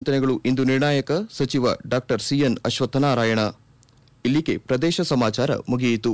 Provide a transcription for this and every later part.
ಚಿಂತನೆಗಳು ಇಂದು ನಿರ್ಣಾಯಕ ಸಚಿವ ಡಾಕ್ಟರ್ ಸಿಎನ್ ಅಶ್ವತ್ಥನಾರಾಯಣ ಇಲ್ಲಿಗೆ ಪ್ರದೇಶ ಸಮಾಚಾರ ಮುಗಿಯಿತು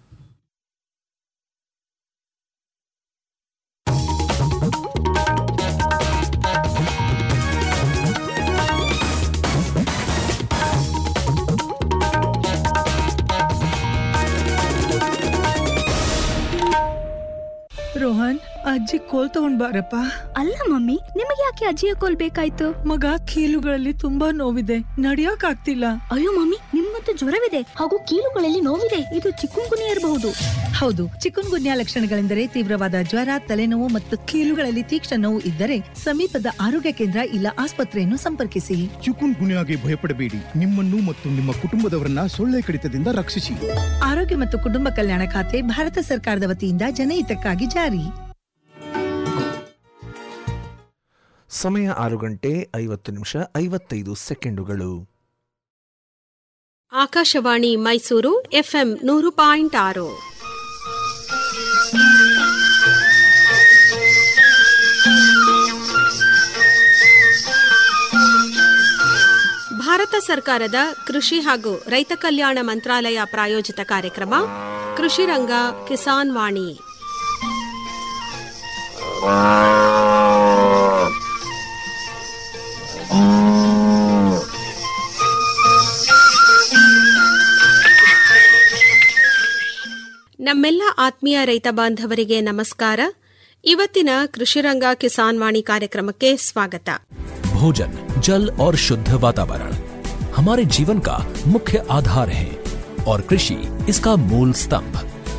ರೋಹನ್ ಅಜ್ಜಿ ಕೋಲ್ ತಗೊಂಡ್ ಬಾರಪ್ಪ ಅಲ್ಲ ಮಮ್ಮಿ ನಿಮಗೆ ಯಾಕೆ ಅಜ್ಜಿಯ ಕೋಲ್ ಬೇಕಾಯ್ತು ಮಗ ಕೀಲುಗಳಲ್ಲಿ ತುಂಬಾ ನೋವಿದೆ ನಡಿಯಕ್ ಆಗ್ತಿಲ್ಲ ಅಯ್ಯೋ ಮಮ್ಮಿ ನಿಮ್ಮಂತೂ ಜ್ವರವಿದೆ ಹಾಗೂ ಕೀಲುಗಳಲ್ಲಿ ನೋವಿದೆ ಇದು ಚಿಕ್ಕುಂಗುನಿ ಇರಬಹುದು ಹೌದು ಚಿಕುನ್ ಗುನ್ಯಾ ಲಕ್ಷಣಗಳೆಂದರೆ ತೀವ್ರವಾದ ಜ್ವರ ತಲೆನೋವು ಮತ್ತು ಕೀಲುಗಳಲ್ಲಿ ತೀಕ್ಷ್ಣ ನೋವು ಇದ್ದರೆ ಸಮೀಪದ ಆರೋಗ್ಯ ಕೇಂದ್ರ ಇಲ್ಲ ಆಸ್ಪತ್ರೆಯನ್ನು ಸಂಪರ್ಕಿಸಿ ಚಿಕುನ್ ಗುನ್ಯಾಗೆ ಭಯಪಡಬೇಡಿ ನಿಮ್ಮನ್ನು ಮತ್ತು ನಿಮ್ಮ ಕುಟುಂಬದವರನ್ನ ಸೊಳ್ಳೆ ಕಡಿತದಿಂದ ರಕ್ಷಿಸಿ ಆರೋಗ್ಯ ಮತ್ತು ಕುಟುಂಬ ಕಲ್ಯಾಣ ಖಾತೆ ಭಾರತ ಸರ್ಕಾರದ ವತಿಯಿಂದ ಜನಹಿತಕ್ಕಾಗಿ ಜಾರಿ ಸಮಯ ಆರು ಗಂಟೆ ಐವತ್ತು ನಿಮಿಷ ಐವತ್ತೈದು ಸೆಕೆಂಡುಗಳು ಆಕಾಶವಾಣಿ ಮೈಸೂರು ಎಫ್ಎಂ ನೂರು ಪಾಯಿಂಟ್ ಆರು ಭಾರತ ಸರ್ಕಾರದ ಕೃಷಿ ಹಾಗೂ ರೈತ ಕಲ್ಯಾಣ ಮಂತ್ರಾಲಯ ಪ್ರಾಯೋಜಿತ ಕಾರ್ಯಕ್ರಮ ಕೃಷಿ ರಂಗ ಕಿಸಾನ್ ವಾಣಿ ನಮ್ಮೆಲ್ಲ ಆತ್ಮೀಯ ರೈತ ಬಾಂಧವರಿಗೆ ನಮಸ್ಕಾರ ಇವತ್ತಿನ ಕೃಷಿರಂಗ ಕಿಸಾನ್ ವಾಣಿ ಕಾರ್ಯಕ್ರಮಕ್ಕೆ ಸ್ವಾಗತ भोजन जल और शुद्ध वातावरण हमारे जीवन का मुख्य आधार है और कृषि इसका मूल स्तंभ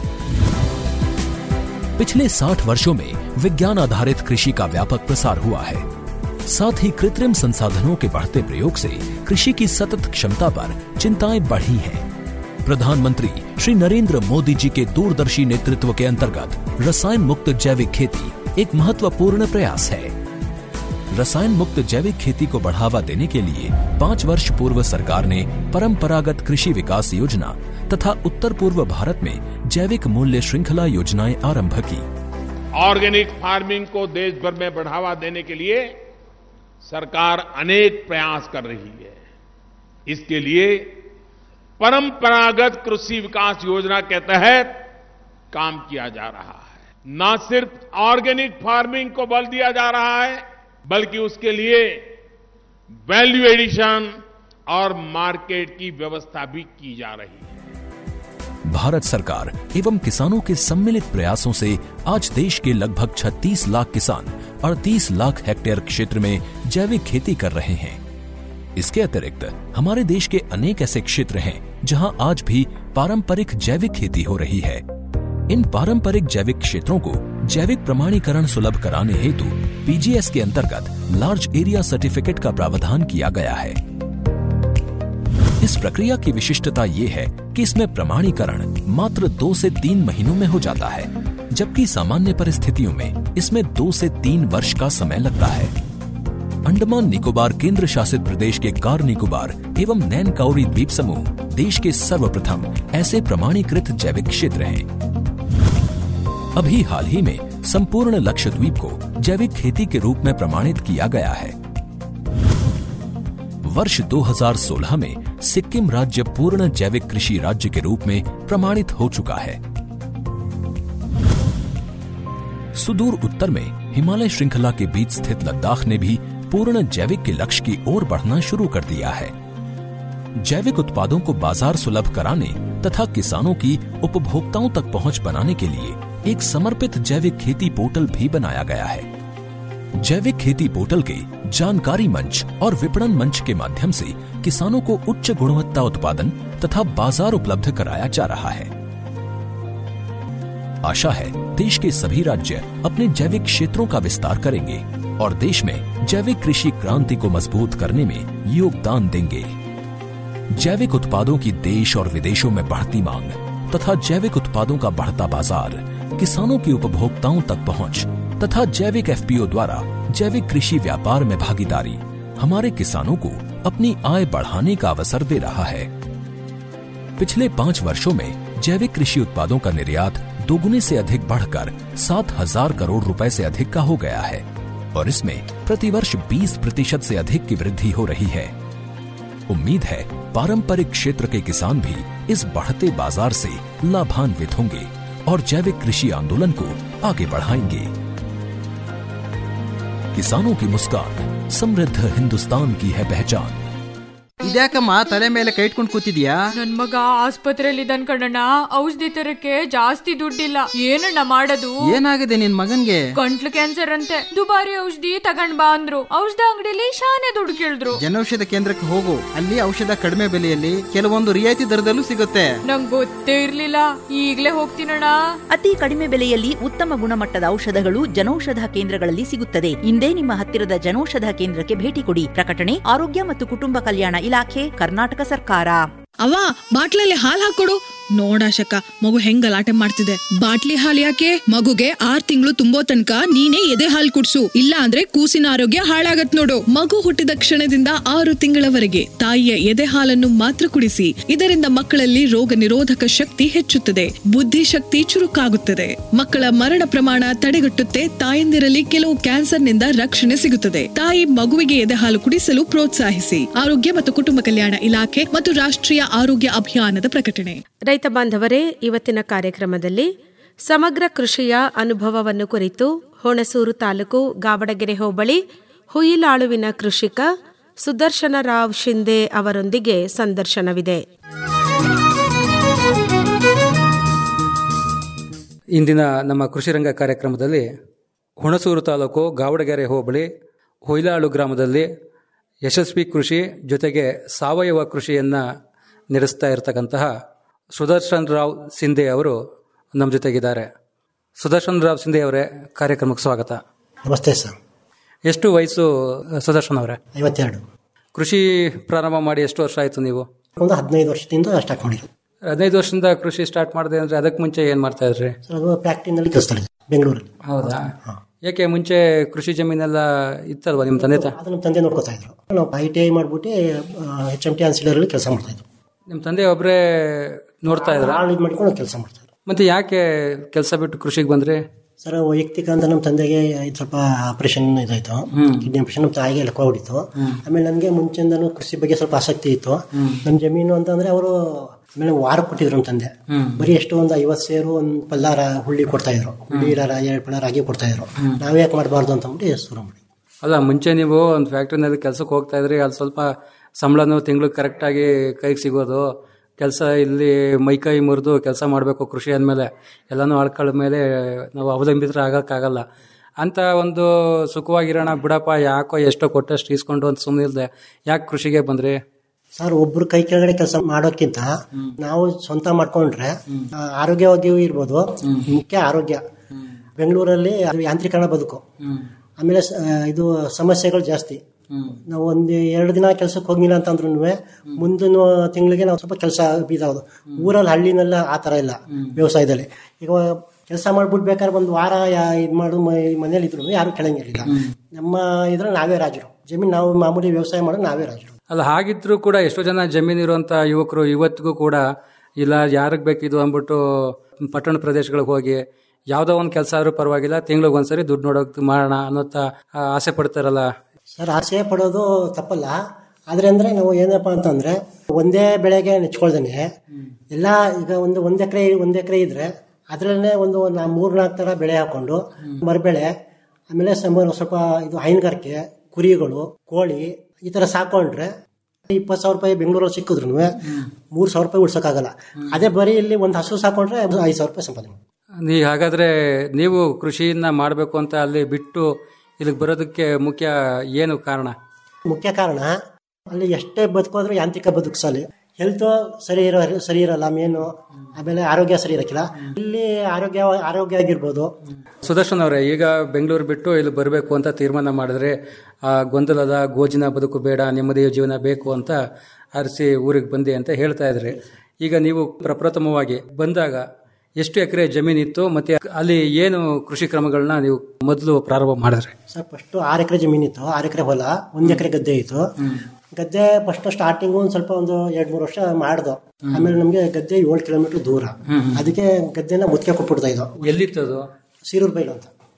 पिछले 60 वर्षों में विज्ञान आधारित कृषि का व्यापक प्रसार हुआ है साथ ही कृत्रिम संसाधनों के बढ़ते प्रयोग से कृषि की सतत क्षमता पर चिंताएं बढ़ी हैं प्रधानमंत्री श्री नरेंद्र मोदी जी के दूरदर्शी नेतृत्व के अंतर्गत रसायन मुक्त जैविक खेती एक महत्वपूर्ण प्रयास है रसायन मुक्त जैविक खेती को बढ़ावा देने के लिए पाँच वर्ष पूर्व सरकार ने परंपरागत कृषि विकास योजना तथा उत्तर पूर्व भारत में जैविक मूल्य श्रृंखला योजनाएं आरंभ की ऑर्गेनिक फार्मिंग को देश भर में बढ़ावा देने के लिए सरकार अनेक प्रयास कर रही है इसके लिए परंपरागत कृषि विकास योजना के तहत काम किया जा रहा है न सिर्फ ऑर्गेनिक फार्मिंग को बल दिया जा रहा है बल्कि उसके लिए वैल्यू एडिशन और मार्केट की व्यवस्था भी की जा रही है भारत सरकार एवं किसानों के सम्मिलित प्रयासों से आज देश के लगभग 36 लाख किसान 38 लाख हेक्टेयर क्षेत्र में जैविक खेती कर रहे हैं इसके अतिरिक्त हमारे देश के अनेक ऐसे क्षेत्र हैं जहां आज भी पारंपरिक जैविक खेती हो रही है इन पारंपरिक जैविक क्षेत्रों को जैविक प्रमाणीकरण सुलभ कराने हेतु पीजीएस के अंतर्गत लार्ज एरिया सर्टिफिकेट का प्रावधान किया गया है इस प्रक्रिया की विशिष्टता ये है कि इसमें प्रमाणीकरण मात्र दो से तीन महीनों में हो जाता है जबकि सामान्य परिस्थितियों में इसमें दो से तीन वर्ष का समय लगता है अंडमान निकोबार केंद्र शासित प्रदेश के कार निकोबार एवं नैन काउरी द्वीप समूह देश के सर्वप्रथम ऐसे प्रमाणीकृत जैविक क्षेत्र हैं अभी हाल ही में संपूर्ण लक्षद्वीप को जैविक खेती के रूप में प्रमाणित किया गया है वर्ष 2016 में सिक्किम राज्य पूर्ण जैविक कृषि राज्य के रूप में प्रमाणित हो चुका है सुदूर उत्तर में हिमालय श्रृंखला के बीच स्थित लद्दाख ने भी पूर्ण जैविक के लक्ष्य की ओर बढ़ना शुरू कर दिया है जैविक उत्पादों को बाजार सुलभ कराने तथा किसानों की उपभोक्ताओं तक पहुंच बनाने के लिए एक समर्पित जैविक खेती पोर्टल भी बनाया गया है जैविक खेती पोर्टल के जानकारी मंच और विपणन मंच के माध्यम से किसानों को उच्च गुणवत्ता उत्पादन तथा बाजार उपलब्ध कराया जा रहा है आशा है देश के सभी राज्य अपने जैविक क्षेत्रों का विस्तार करेंगे और देश में जैविक कृषि क्रांति को मजबूत करने में योगदान देंगे जैविक उत्पादों की देश और विदेशों में बढ़ती मांग तथा जैविक उत्पादों का बढ़ता बाजार किसानों की उपभोक्ताओं तक पहुंच तथा जैविक एफपीओ द्वारा जैविक कृषि व्यापार में भागीदारी हमारे किसानों को अपनी आय बढ़ाने का अवसर दे रहा है पिछले पाँच वर्षों में जैविक कृषि उत्पादों का निर्यात दोगुने से अधिक बढ़कर सात हजार करोड़ रुपए से अधिक का हो गया है और इसमें प्रतिवर्ष 20 प्रतिशत से अधिक की वृद्धि हो रही है उम्मीद है पारंपरिक क्षेत्र के किसान भी इस बढ़ते बाजार से लाभान्वित होंगे और जैविक कृषि आंदोलन को आगे बढ़ाएंगे किसानों की मुस्कान समृद्ध हिंदुस्तान की है पहचान ಇದ್ಯಾಕಮ್ಮ ತಲೆ ಮೇಲೆ ಕೈ ಇಟ್ಕೊಂಡು ಕೂತಿದ್ಯಾ ನನ್ ಮಗ ಆಸ್ಪತ್ರೆಯಲ್ಲಿ ಇದ್ದಾನ್ ಕಣಣ್ಣ ಔಷಧಿ ತರಕ್ಕೆ ಜಾಸ್ತಿ ದುಡ್ಡಿಲ್ಲ ಏನಣ್ಣ ಮಾಡೋದು ಏನಾಗಿದೆ ನಿನ್ ಮಗನ್ಗೆ ಗಂಟ್ಲು ಕ್ಯಾನ್ಸರ್ ಅಂತೆ ದುಬಾರಿ ಔಷಧಿ ತಗೊಂಡ್ ಬಾ ಅಂದ್ರು ಔಷಧ ಅಂಗಡಿಲಿ ಶಾನೆ ದುಡ್ಡು ಕೇಳಿದ್ರು ಜನೌಷಧ ಕೇಂದ್ರಕ್ಕೆ ಹೋಗು ಅಲ್ಲಿ ಔಷಧ ಕಡಿಮೆ ಬೆಲೆಯಲ್ಲಿ ಕೆಲವೊಂದು ರಿಯಾಯಿತಿ ದರದಲ್ಲೂ ಸಿಗುತ್ತೆ ನಂಗ್ ಗೊತ್ತೇ ಇರ್ಲಿಲ್ಲ ಈಗ್ಲೇ ಹೋಗ್ತೀನಣ್ಣ ಅತಿ ಕಡಿಮೆ ಬೆಲೆಯಲ್ಲಿ ಉತ್ತಮ ಗುಣಮಟ್ಟದ ಔಷಧಗಳು ಜನೌಷಧ ಕೇಂದ್ರಗಳಲ್ಲಿ ಸಿಗುತ್ತದೆ ಇಂದೇ ನಿಮ್ಮ ಹತ್ತಿರದ ಜನೌಷಧ ಕೇಂದ್ರಕ್ಕೆ ಭೇಟಿ ಕೊಡಿ ಪ್ರಕಟಣೆ ಆರೋಗ್ಯ ಮತ್ತು ಕುಟುಂಬ ಕಲ್ಯಾಣ ಇಲಾಖೆ ಕರ್ನಾಟಕ ಸರ್ಕಾರ ಅವ್ವ ಬಾಟ್ಲಲ್ಲಿ ಹಾಲ್ ಹಾಕೊಡು ನೋಡಾಶಕ ಮಗು ಹೆಂಗ್ ಗಲಾಟೆ ಮಾಡ್ತಿದೆ ಬಾಟ್ಲಿ ಹಾಲ್ ಯಾಕೆ ಮಗುಗೆ ಆರ್ ತಿಂಗಳು ತುಂಬೋ ತನಕ ನೀನೇ ಎದೆ ಹಾಲ್ ಕುಡ್ಸು ಇಲ್ಲ ಅಂದ್ರೆ ಕೂಸಿನ ಆರೋಗ್ಯ ಹಾಳಾಗತ್ ನೋಡು ಮಗು ಹುಟ್ಟಿದ ಕ್ಷಣದಿಂದ ಆರು ತಿಂಗಳವರೆಗೆ ತಾಯಿಯ ಎದೆ ಹಾಲನ್ನು ಮಾತ್ರ ಕುಡಿಸಿ ಇದರಿಂದ ಮಕ್ಕಳಲ್ಲಿ ರೋಗ ನಿರೋಧಕ ಶಕ್ತಿ ಹೆಚ್ಚುತ್ತದೆ ಬುದ್ಧಿಶಕ್ತಿ ಚುರುಕಾಗುತ್ತದೆ ಮಕ್ಕಳ ಮರಣ ಪ್ರಮಾಣ ತಡೆಗಟ್ಟುತ್ತೆ ತಾಯಂದಿರಲ್ಲಿ ಕೆಲವು ಕ್ಯಾನ್ಸರ್ನಿಂದ ರಕ್ಷಣೆ ಸಿಗುತ್ತದೆ ತಾಯಿ ಮಗುವಿಗೆ ಎದೆ ಹಾಲು ಕುಡಿಸಲು ಪ್ರೋತ್ಸಾಹಿಸಿ ಆರೋಗ್ಯ ಮತ್ತು ಕುಟುಂಬ ಕಲ್ಯಾಣ ಇಲಾಖೆ ಮತ್ತು ರಾಷ್ಟ್ರೀಯ ಆರೋಗ್ಯ ಅಭಿಯಾನದ ಪ್ರಕಟಣೆ ರೈತ ಬಾಂಧವರೇ ಇವತ್ತಿನ ಕಾರ್ಯಕ್ರಮದಲ್ಲಿ ಸಮಗ್ರ ಕೃಷಿಯ ಅನುಭವವನ್ನು ಕುರಿತು ಹುಣಸೂರು ತಾಲೂಕು ಗಾವಡಗೆರೆ ಹೋಬಳಿ ಹುಯಿಲಾಳುವಿನ ಕೃಷಿಕ ಸುದರ್ಶನ ರಾವ್ ಶಿಂದೆ ಅವರೊಂದಿಗೆ ಸಂದರ್ಶನವಿದೆ ಇಂದಿನ ನಮ್ಮ ಕೃಷಿರಂಗ ಕಾರ್ಯಕ್ರಮದಲ್ಲಿ ಹುಣಸೂರು ತಾಲೂಕು ಗಾವಡಗೆರೆ ಹೋಬಳಿ ಹೊಯ್ಲಾಳು ಗ್ರಾಮದಲ್ಲಿ ಯಶಸ್ವಿ ಕೃಷಿ ಜೊತೆಗೆ ಸಾವಯವ ಕೃಷಿಯನ್ನು ನಡೆಸ್ತಾ ಇರತಕ್ಕಂತಹ ಸುದರ್ಶನ್ ರಾವ್ ಸಿಂಧೆ ಅವರು ನಮ್ಮ ಜೊತೆಗಿದ್ದಾರೆ ಸುದರ್ಶನ್ ರಾವ್ ಸಿಂಧೆ ಅವರೇ ಕಾರ್ಯಕ್ರಮಕ್ಕೆ ಸ್ವಾಗತ ನಮಸ್ತೆ ಸರ್ ಎಷ್ಟು ವಯಸ್ಸು ಸುದರ್ಶನ್ ಅವರೇ ಐವತ್ತೆರಡು ಕೃಷಿ ಪ್ರಾರಂಭ ಮಾಡಿ ಎಷ್ಟು ವರ್ಷ ಆಯಿತು ನೀವು ಒಂದು ಹದಿನೈದು ವರ್ಷದಿಂದ ಸ್ಟಾರ್ಟ್ ಮಾಡಿರೋದು ಹದಿನೈದು ವರ್ಷದಿಂದ ಕೃಷಿ ಸ್ಟಾರ್ಟ್ ಮಾಡಿದೆ ಅಂದರೆ ಅದಕ್ಕೆ ಮುಂಚೆ ಏನು ಮಾಡ್ತಾ ಇದ್ರಿ ಸರ್ ಅದು ಫ್ಯಾಕ್ಟ್ರಿನಲ್ಲಿ ಕೆಲಸ ಬೆಂಗಳೂರಲ್ಲಿ ಹೌದಾ ಯಾಕೆ ಮುಂಚೆ ಕೃಷಿ ಜಮೀನೆಲ್ಲ ಇತ್ತಲ್ವಾ ನಿಮ್ಮ ತಂದೆ ತಾ ಅದು ನಮ್ಮ ತಂದೆ ನೋಡ್ಕೊತಾ ಇದ್ರು ನಾವು ಐ ಟಿ ಐ ಮಾಡ್ಬಿಟ್ಟು ಎಚ್ ಎಮ್ ಟಿ ಅನ್ಸಿಲರಲ್ಲಿ ಕೆಲಸ ಮಾಡ್ತಾ ಇದ್ವಿ ನಿಮ್ಮ ತಂದೆ ಒಬ್ಬರೇ ನೋಡ್ತಾ ಇದ್ರ ಆಳು ಇದು ಮಾಡ್ಕೊಂಡು ಕೆಲಸ ಮಾಡ್ತಾ ಇದ್ರು ಮತ್ತೆ ಯಾಕೆ ಕೆಲಸ ಬಿಟ್ಟು ಕೃಷಿಗೆ ಬಂದ್ರಿ ಸರ್ ವೈಯಕ್ತಿಕ ಅಂತ ನಮ್ಮ ತಂದೆಗೆ ಇದು ಸ್ವಲ್ಪ ಆಪರೇಷನ್ ಇದಾಯ್ತು ಕಿಡ್ನಿ ಆಪರೇಷನ್ ನಮ್ಮ ತಾಯಿಗೆ ಲೆಕ್ಕ ಹೊಡಿತು ಆಮೇಲೆ ನನಗೆ ಮುಂಚೆಯಿಂದನೂ ಕೃಷಿ ಬಗ್ಗೆ ಸ್ವಲ್ಪ ಆಸಕ್ತಿ ಇತ್ತು ನಮ್ಮ ಜಮೀನು ಅಂತಂದ್ರೆ ಅವರು ಆಮೇಲೆ ವಾರ ಕೊಟ್ಟಿದ್ರು ನಮ್ಮ ತಂದೆ ಬರೀ ಎಷ್ಟು ಒಂದು ಐವತ್ತು ಸೇರು ಒಂದು ಪಲ್ಲಾರ ಹುಳ್ಳಿ ಕೊಡ್ತಾ ಇದ್ರು ಹುಳ್ಳಿ ಇರಾರ ಎರಡು ಪಲ್ಲಾರ ರಾಗಿ ಕೊಡ್ತಾ ಇದ್ರು ನಾವೇ ಯಾಕೆ ಮಾಡಬಾರ್ದು ಅಂತ ಅಂದ್ಬಿಟ್ಟು ಶುರು ಮಾಡಿ ಅಲ್ಲ ಮುಂಚೆ ನೀವು ಒಂದು ಫ್ಯಾಕ್ಟ್ರಿನಲ್ಲಿ ಕೆಲಸಕ್ಕೆ ಹೋಗ್ತಾ ಇದ್ರಿ ಅಲ್ಲಿ ಸ್ವಲ್ಪ ಸಂಬಳನೂ ತಿಂಗಳು ಕರೆಕ್ಟಾಗಿ ಕೈಗೆ ಸಿಗೋದು ಕೆಲಸ ಇಲ್ಲಿ ಮೈಕೈ ಮುರಿದು ಕೆಲಸ ಮಾಡಬೇಕು ಕೃಷಿ ಅಂದಮೇಲೆ ಎಲ್ಲನೂ ಆಳ್ಕೊಳ್ಳ ಮೇಲೆ ನಾವು ಅವಲಂಬಿತರೆ ಆಗೋಕ್ಕಾಗಲ್ಲ ಅಂತ ಒಂದು ಸುಖವಾಗಿರೋಣ ಬಿಡಪ್ಪ ಯಾಕೋ ಎಷ್ಟೋ ಕೊಟ್ಟಷ್ಟು ಇಸ್ಕೊಂಡು ಅಂತ ಸುಮ್ಮನೆ ಇಲ್ಲದೆ ಯಾಕೆ ಕೃಷಿಗೆ ಬಂದ್ರಿ ಸರ್ ಒಬ್ರು ಕೈ ಕೆಳಗಡೆ ಕೆಲಸ ಮಾಡೋಕ್ಕಿಂತ ನಾವು ಸ್ವಂತ ಮಾಡ್ಕೊಂಡ್ರೆ ಆ, ಆರೋಗ್ಯವಾಗಿಯೂ ಇರ್ಬೋದು ಮುಖ್ಯ ಆರೋಗ್ಯ ಬೆಂಗಳೂರಲ್ಲಿ ಅದು ಯಾಂತ್ರೀಕರಣ ಬದುಕು ಆಮೇಲೆ ಸ- ಇದು ಸಮಸ್ಯೆಗಳು ಜಾಸ್ತಿ ನಾವು ಒಂದು ಎರಡು ದಿನ ಕೆಲಸಕ್ಕೆ ಹೋಗಿಲ್ಲ ಅಂತಂದ್ರೂ ಮುಂದಿನ ತಿಂಗಳಿಗೆ ನಾವು ಸ್ವಲ್ಪ ಕೆಲಸ ಬೀದಾವುದು ಊರಲ್ಲಿ ಹಳ್ಳಿನೆಲ್ಲ ಆ ಥರ ಇಲ್ಲ ವ್ಯವಸಾಯದಲ್ಲಿ ಈಗ ಕೆಲಸ ಮಾಡ್ಬಿಟ್ಟು ಬೇಕಾದ್ರೆ ಒಂದು ವಾರ ಇದು ಮಾಡು ಮನೇಲಿ ಇದ್ರು ಯಾರು ಕೆಳಂಗಿರಲಿಲ್ಲ ನಮ್ಮ ಇದ್ರಲ್ಲಿ ನಾವೇ ರಾಜರು ಜಮೀನು ನಾವು ಮಾಮೂಲಿ ವ್ಯವಸಾಯ ಮಾಡೋದು ನಾವೇ ರಾಜರು ಅಲ್ಲ ಹಾಗಿದ್ರೂ ಕೂಡ ಎಷ್ಟೋ ಜನ ಜಮೀನು ಇರುವಂತ ಯುವಕರು ಇವತ್ತಿಗೂ ಕೂಡ ಇಲ್ಲ ಯಾರಿಗೆ ಬೇಕಿದು ಅಂದ್ಬಿಟ್ಟು ಪಟ್ಟಣ ಪ್ರದೇಶಗಳಿಗೆ ಹೋಗಿ ಯಾವುದೋ ಒಂದು ಕೆಲಸ ಆದ್ರೂ ಪರವಾಗಿಲ್ಲ ತಿಂಗಳಿಗೆ ಒಂದ್ಸರಿ ದುಡ್ಡು ನೋಡೋಕ್ ಮಾಡೋಣ ಅನ್ನೋತ ಆ, ಆಸೆ ಪಡ್ತಾರಲ್ಲ ಸರ್ ಆಸೆ ಪಡೋದು ತಪ್ಪಲ್ಲ ಆದ್ರೆ ಅಂದ್ರೆ ನಾವು ಏನಪ್ಪಾ ಅಂತಂದ್ರೆ ಒಂದೇ ಬೆಳೆಗೆ ನೆಚ್ಕೊಳ್ದೇನೆ ಎಲ್ಲ ಈಗ ಒಂದು ಒಂದ್ ಎಕರೆ ಒಂದ್ ಎಕರೆ ಇದ್ರೆ ಅದ್ರಲ್ಲೇ ಒಂದು ನಾ ಮೂರ್ ನಾಲ್ಕು ತರ ಬೆಳೆ ಹಾಕೊಂಡು ಮರಬೆಳೆ ಆಮೇಲೆ ಸಮ ಸ್ವಲ್ಪ ಇದು ಹೈನುಗಾರಿಕೆ ಕುರಿಗಳು ಕೋಳಿ ಈ ತರ ಸಾಕೊಂಡ್ರೆ ಇಪ್ಪತ್ತು ಸಾವಿರ ರೂಪಾಯಿ ಬೆಂಗಳೂರಲ್ಲಿ ಸಿಕ್ಕಿದ್ರು ಮೂರ್ ಸಾವಿರ ರೂಪಾಯಿ ಉಳ್ಸಕ್ಕಾಗಲ್ಲ ಅದೇ ಬರೀ ಇಲ್ಲಿ ಒಂದು ಹಸು ಸಾಕೊಂಡ್ರೆ ಐದು ಸಾವಿರ ರೂಪಾಯಿ ಸಂಪಾದನೆ ಮಾಡ್ಬೋದು. ನೀ ಹಾಗಾದ್ರೆ ನೀವು ಕೃಷಿಯನ್ನ ಮಾಡಬೇಕು ಅಂತ ಅಲ್ಲಿ ಬಿಟ್ಟು ಇಲ್ಲಿಗೆ ಬರೋದಕ್ಕೆ ಮುಖ್ಯ ಏನು ಕಾರಣ ಮುಖ್ಯ ಕಾರಣ ಅಲ್ಲಿ ಎಷ್ಟೇ ಬದುಕೋದ್ರೂ ಯಾಂತ್ರಿಕ ಬದುಕು ಸಾಲಿ ಹೆಲ್ತ್ ಸರಿ ಇರೋ ಸರಿ ಇರಲ್ಲ ಮೇನು ಆಮೇಲೆ ಆರೋಗ್ಯ ಸರಿ ಇರಕ್ಕಿಲ್ಲ ಇಲ್ಲಿ ಆರೋಗ್ಯ ಆರೋಗ್ಯ ಆಗಿರ್ಬೋದು ಸುದರ್ಶನ್ ಅವರೇ ಈಗ ಬೆಂಗಳೂರು ಬಿಟ್ಟು ಇಲ್ಲಿ ಬರಬೇಕು ಅಂತ ತೀರ್ಮಾನ ಮಾಡಿದ್ರೆ ಆ ಗೊಂದಲದ ಗೋಜಿನ ಬದುಕು ಬೇಡ ನೆಮ್ಮದಿಯ ಜೀವನ ಬೇಕು ಅಂತ ಅರಸಿ ಊರಿಗೆ ಬಂದೆ ಅಂತ ಹೇಳ್ತಾ ಇದ್ರಿ ಈಗ ನೀವು ಪ್ರಪ್ರಥಮವಾಗಿ ಬಂದಾಗ ಎಷ್ಟು ಎಕರೆ ಜಮೀನಿತ್ತು ಮತ್ತೆ ಅಲ್ಲಿ ಏನು ಕೃಷಿ ಕ್ರಮಗಳನ್ನ ನೀವು ಮೊದಲು ಪ್ರಾರಂಭ ಮಾಡಿದ್ರಿ ಸರ್ ಫಸ್ಟ್ ಆರು ಎಕರೆ ಜಮೀನಿತ್ತು ಆರು ಎಕರೆ ಹೊಲ ಒಂದ್ ಎಕರೆ ಗದ್ದೆ ಇತ್ತು ಗದ್ದೆ ಫಸ್ಟ್ ಸ್ಟಾರ್ಟಿಂಗು ಒಂದ್ ಸ್ವಲ್ಪ ಒಂದು ಎರಡ್ ಮೂರು ವರ್ಷ ಮಾಡ್ದು ಆಮೇಲೆ ನಮ್ಗೆ ಗದ್ದೆ ಏಳು ಕಿಲೋಮೀಟರ್ ದೂರ ಅದಕ್ಕೆ ಗದ್ದೆನ ಮುತ್ಕೆ ಕೊಟ್ಬಿಡ್ತಾ ಇದ್ದೋ ಎಲ್ಲಿತ್ತದು ಸೀರೂರು ಬೈಲು ಅಂತ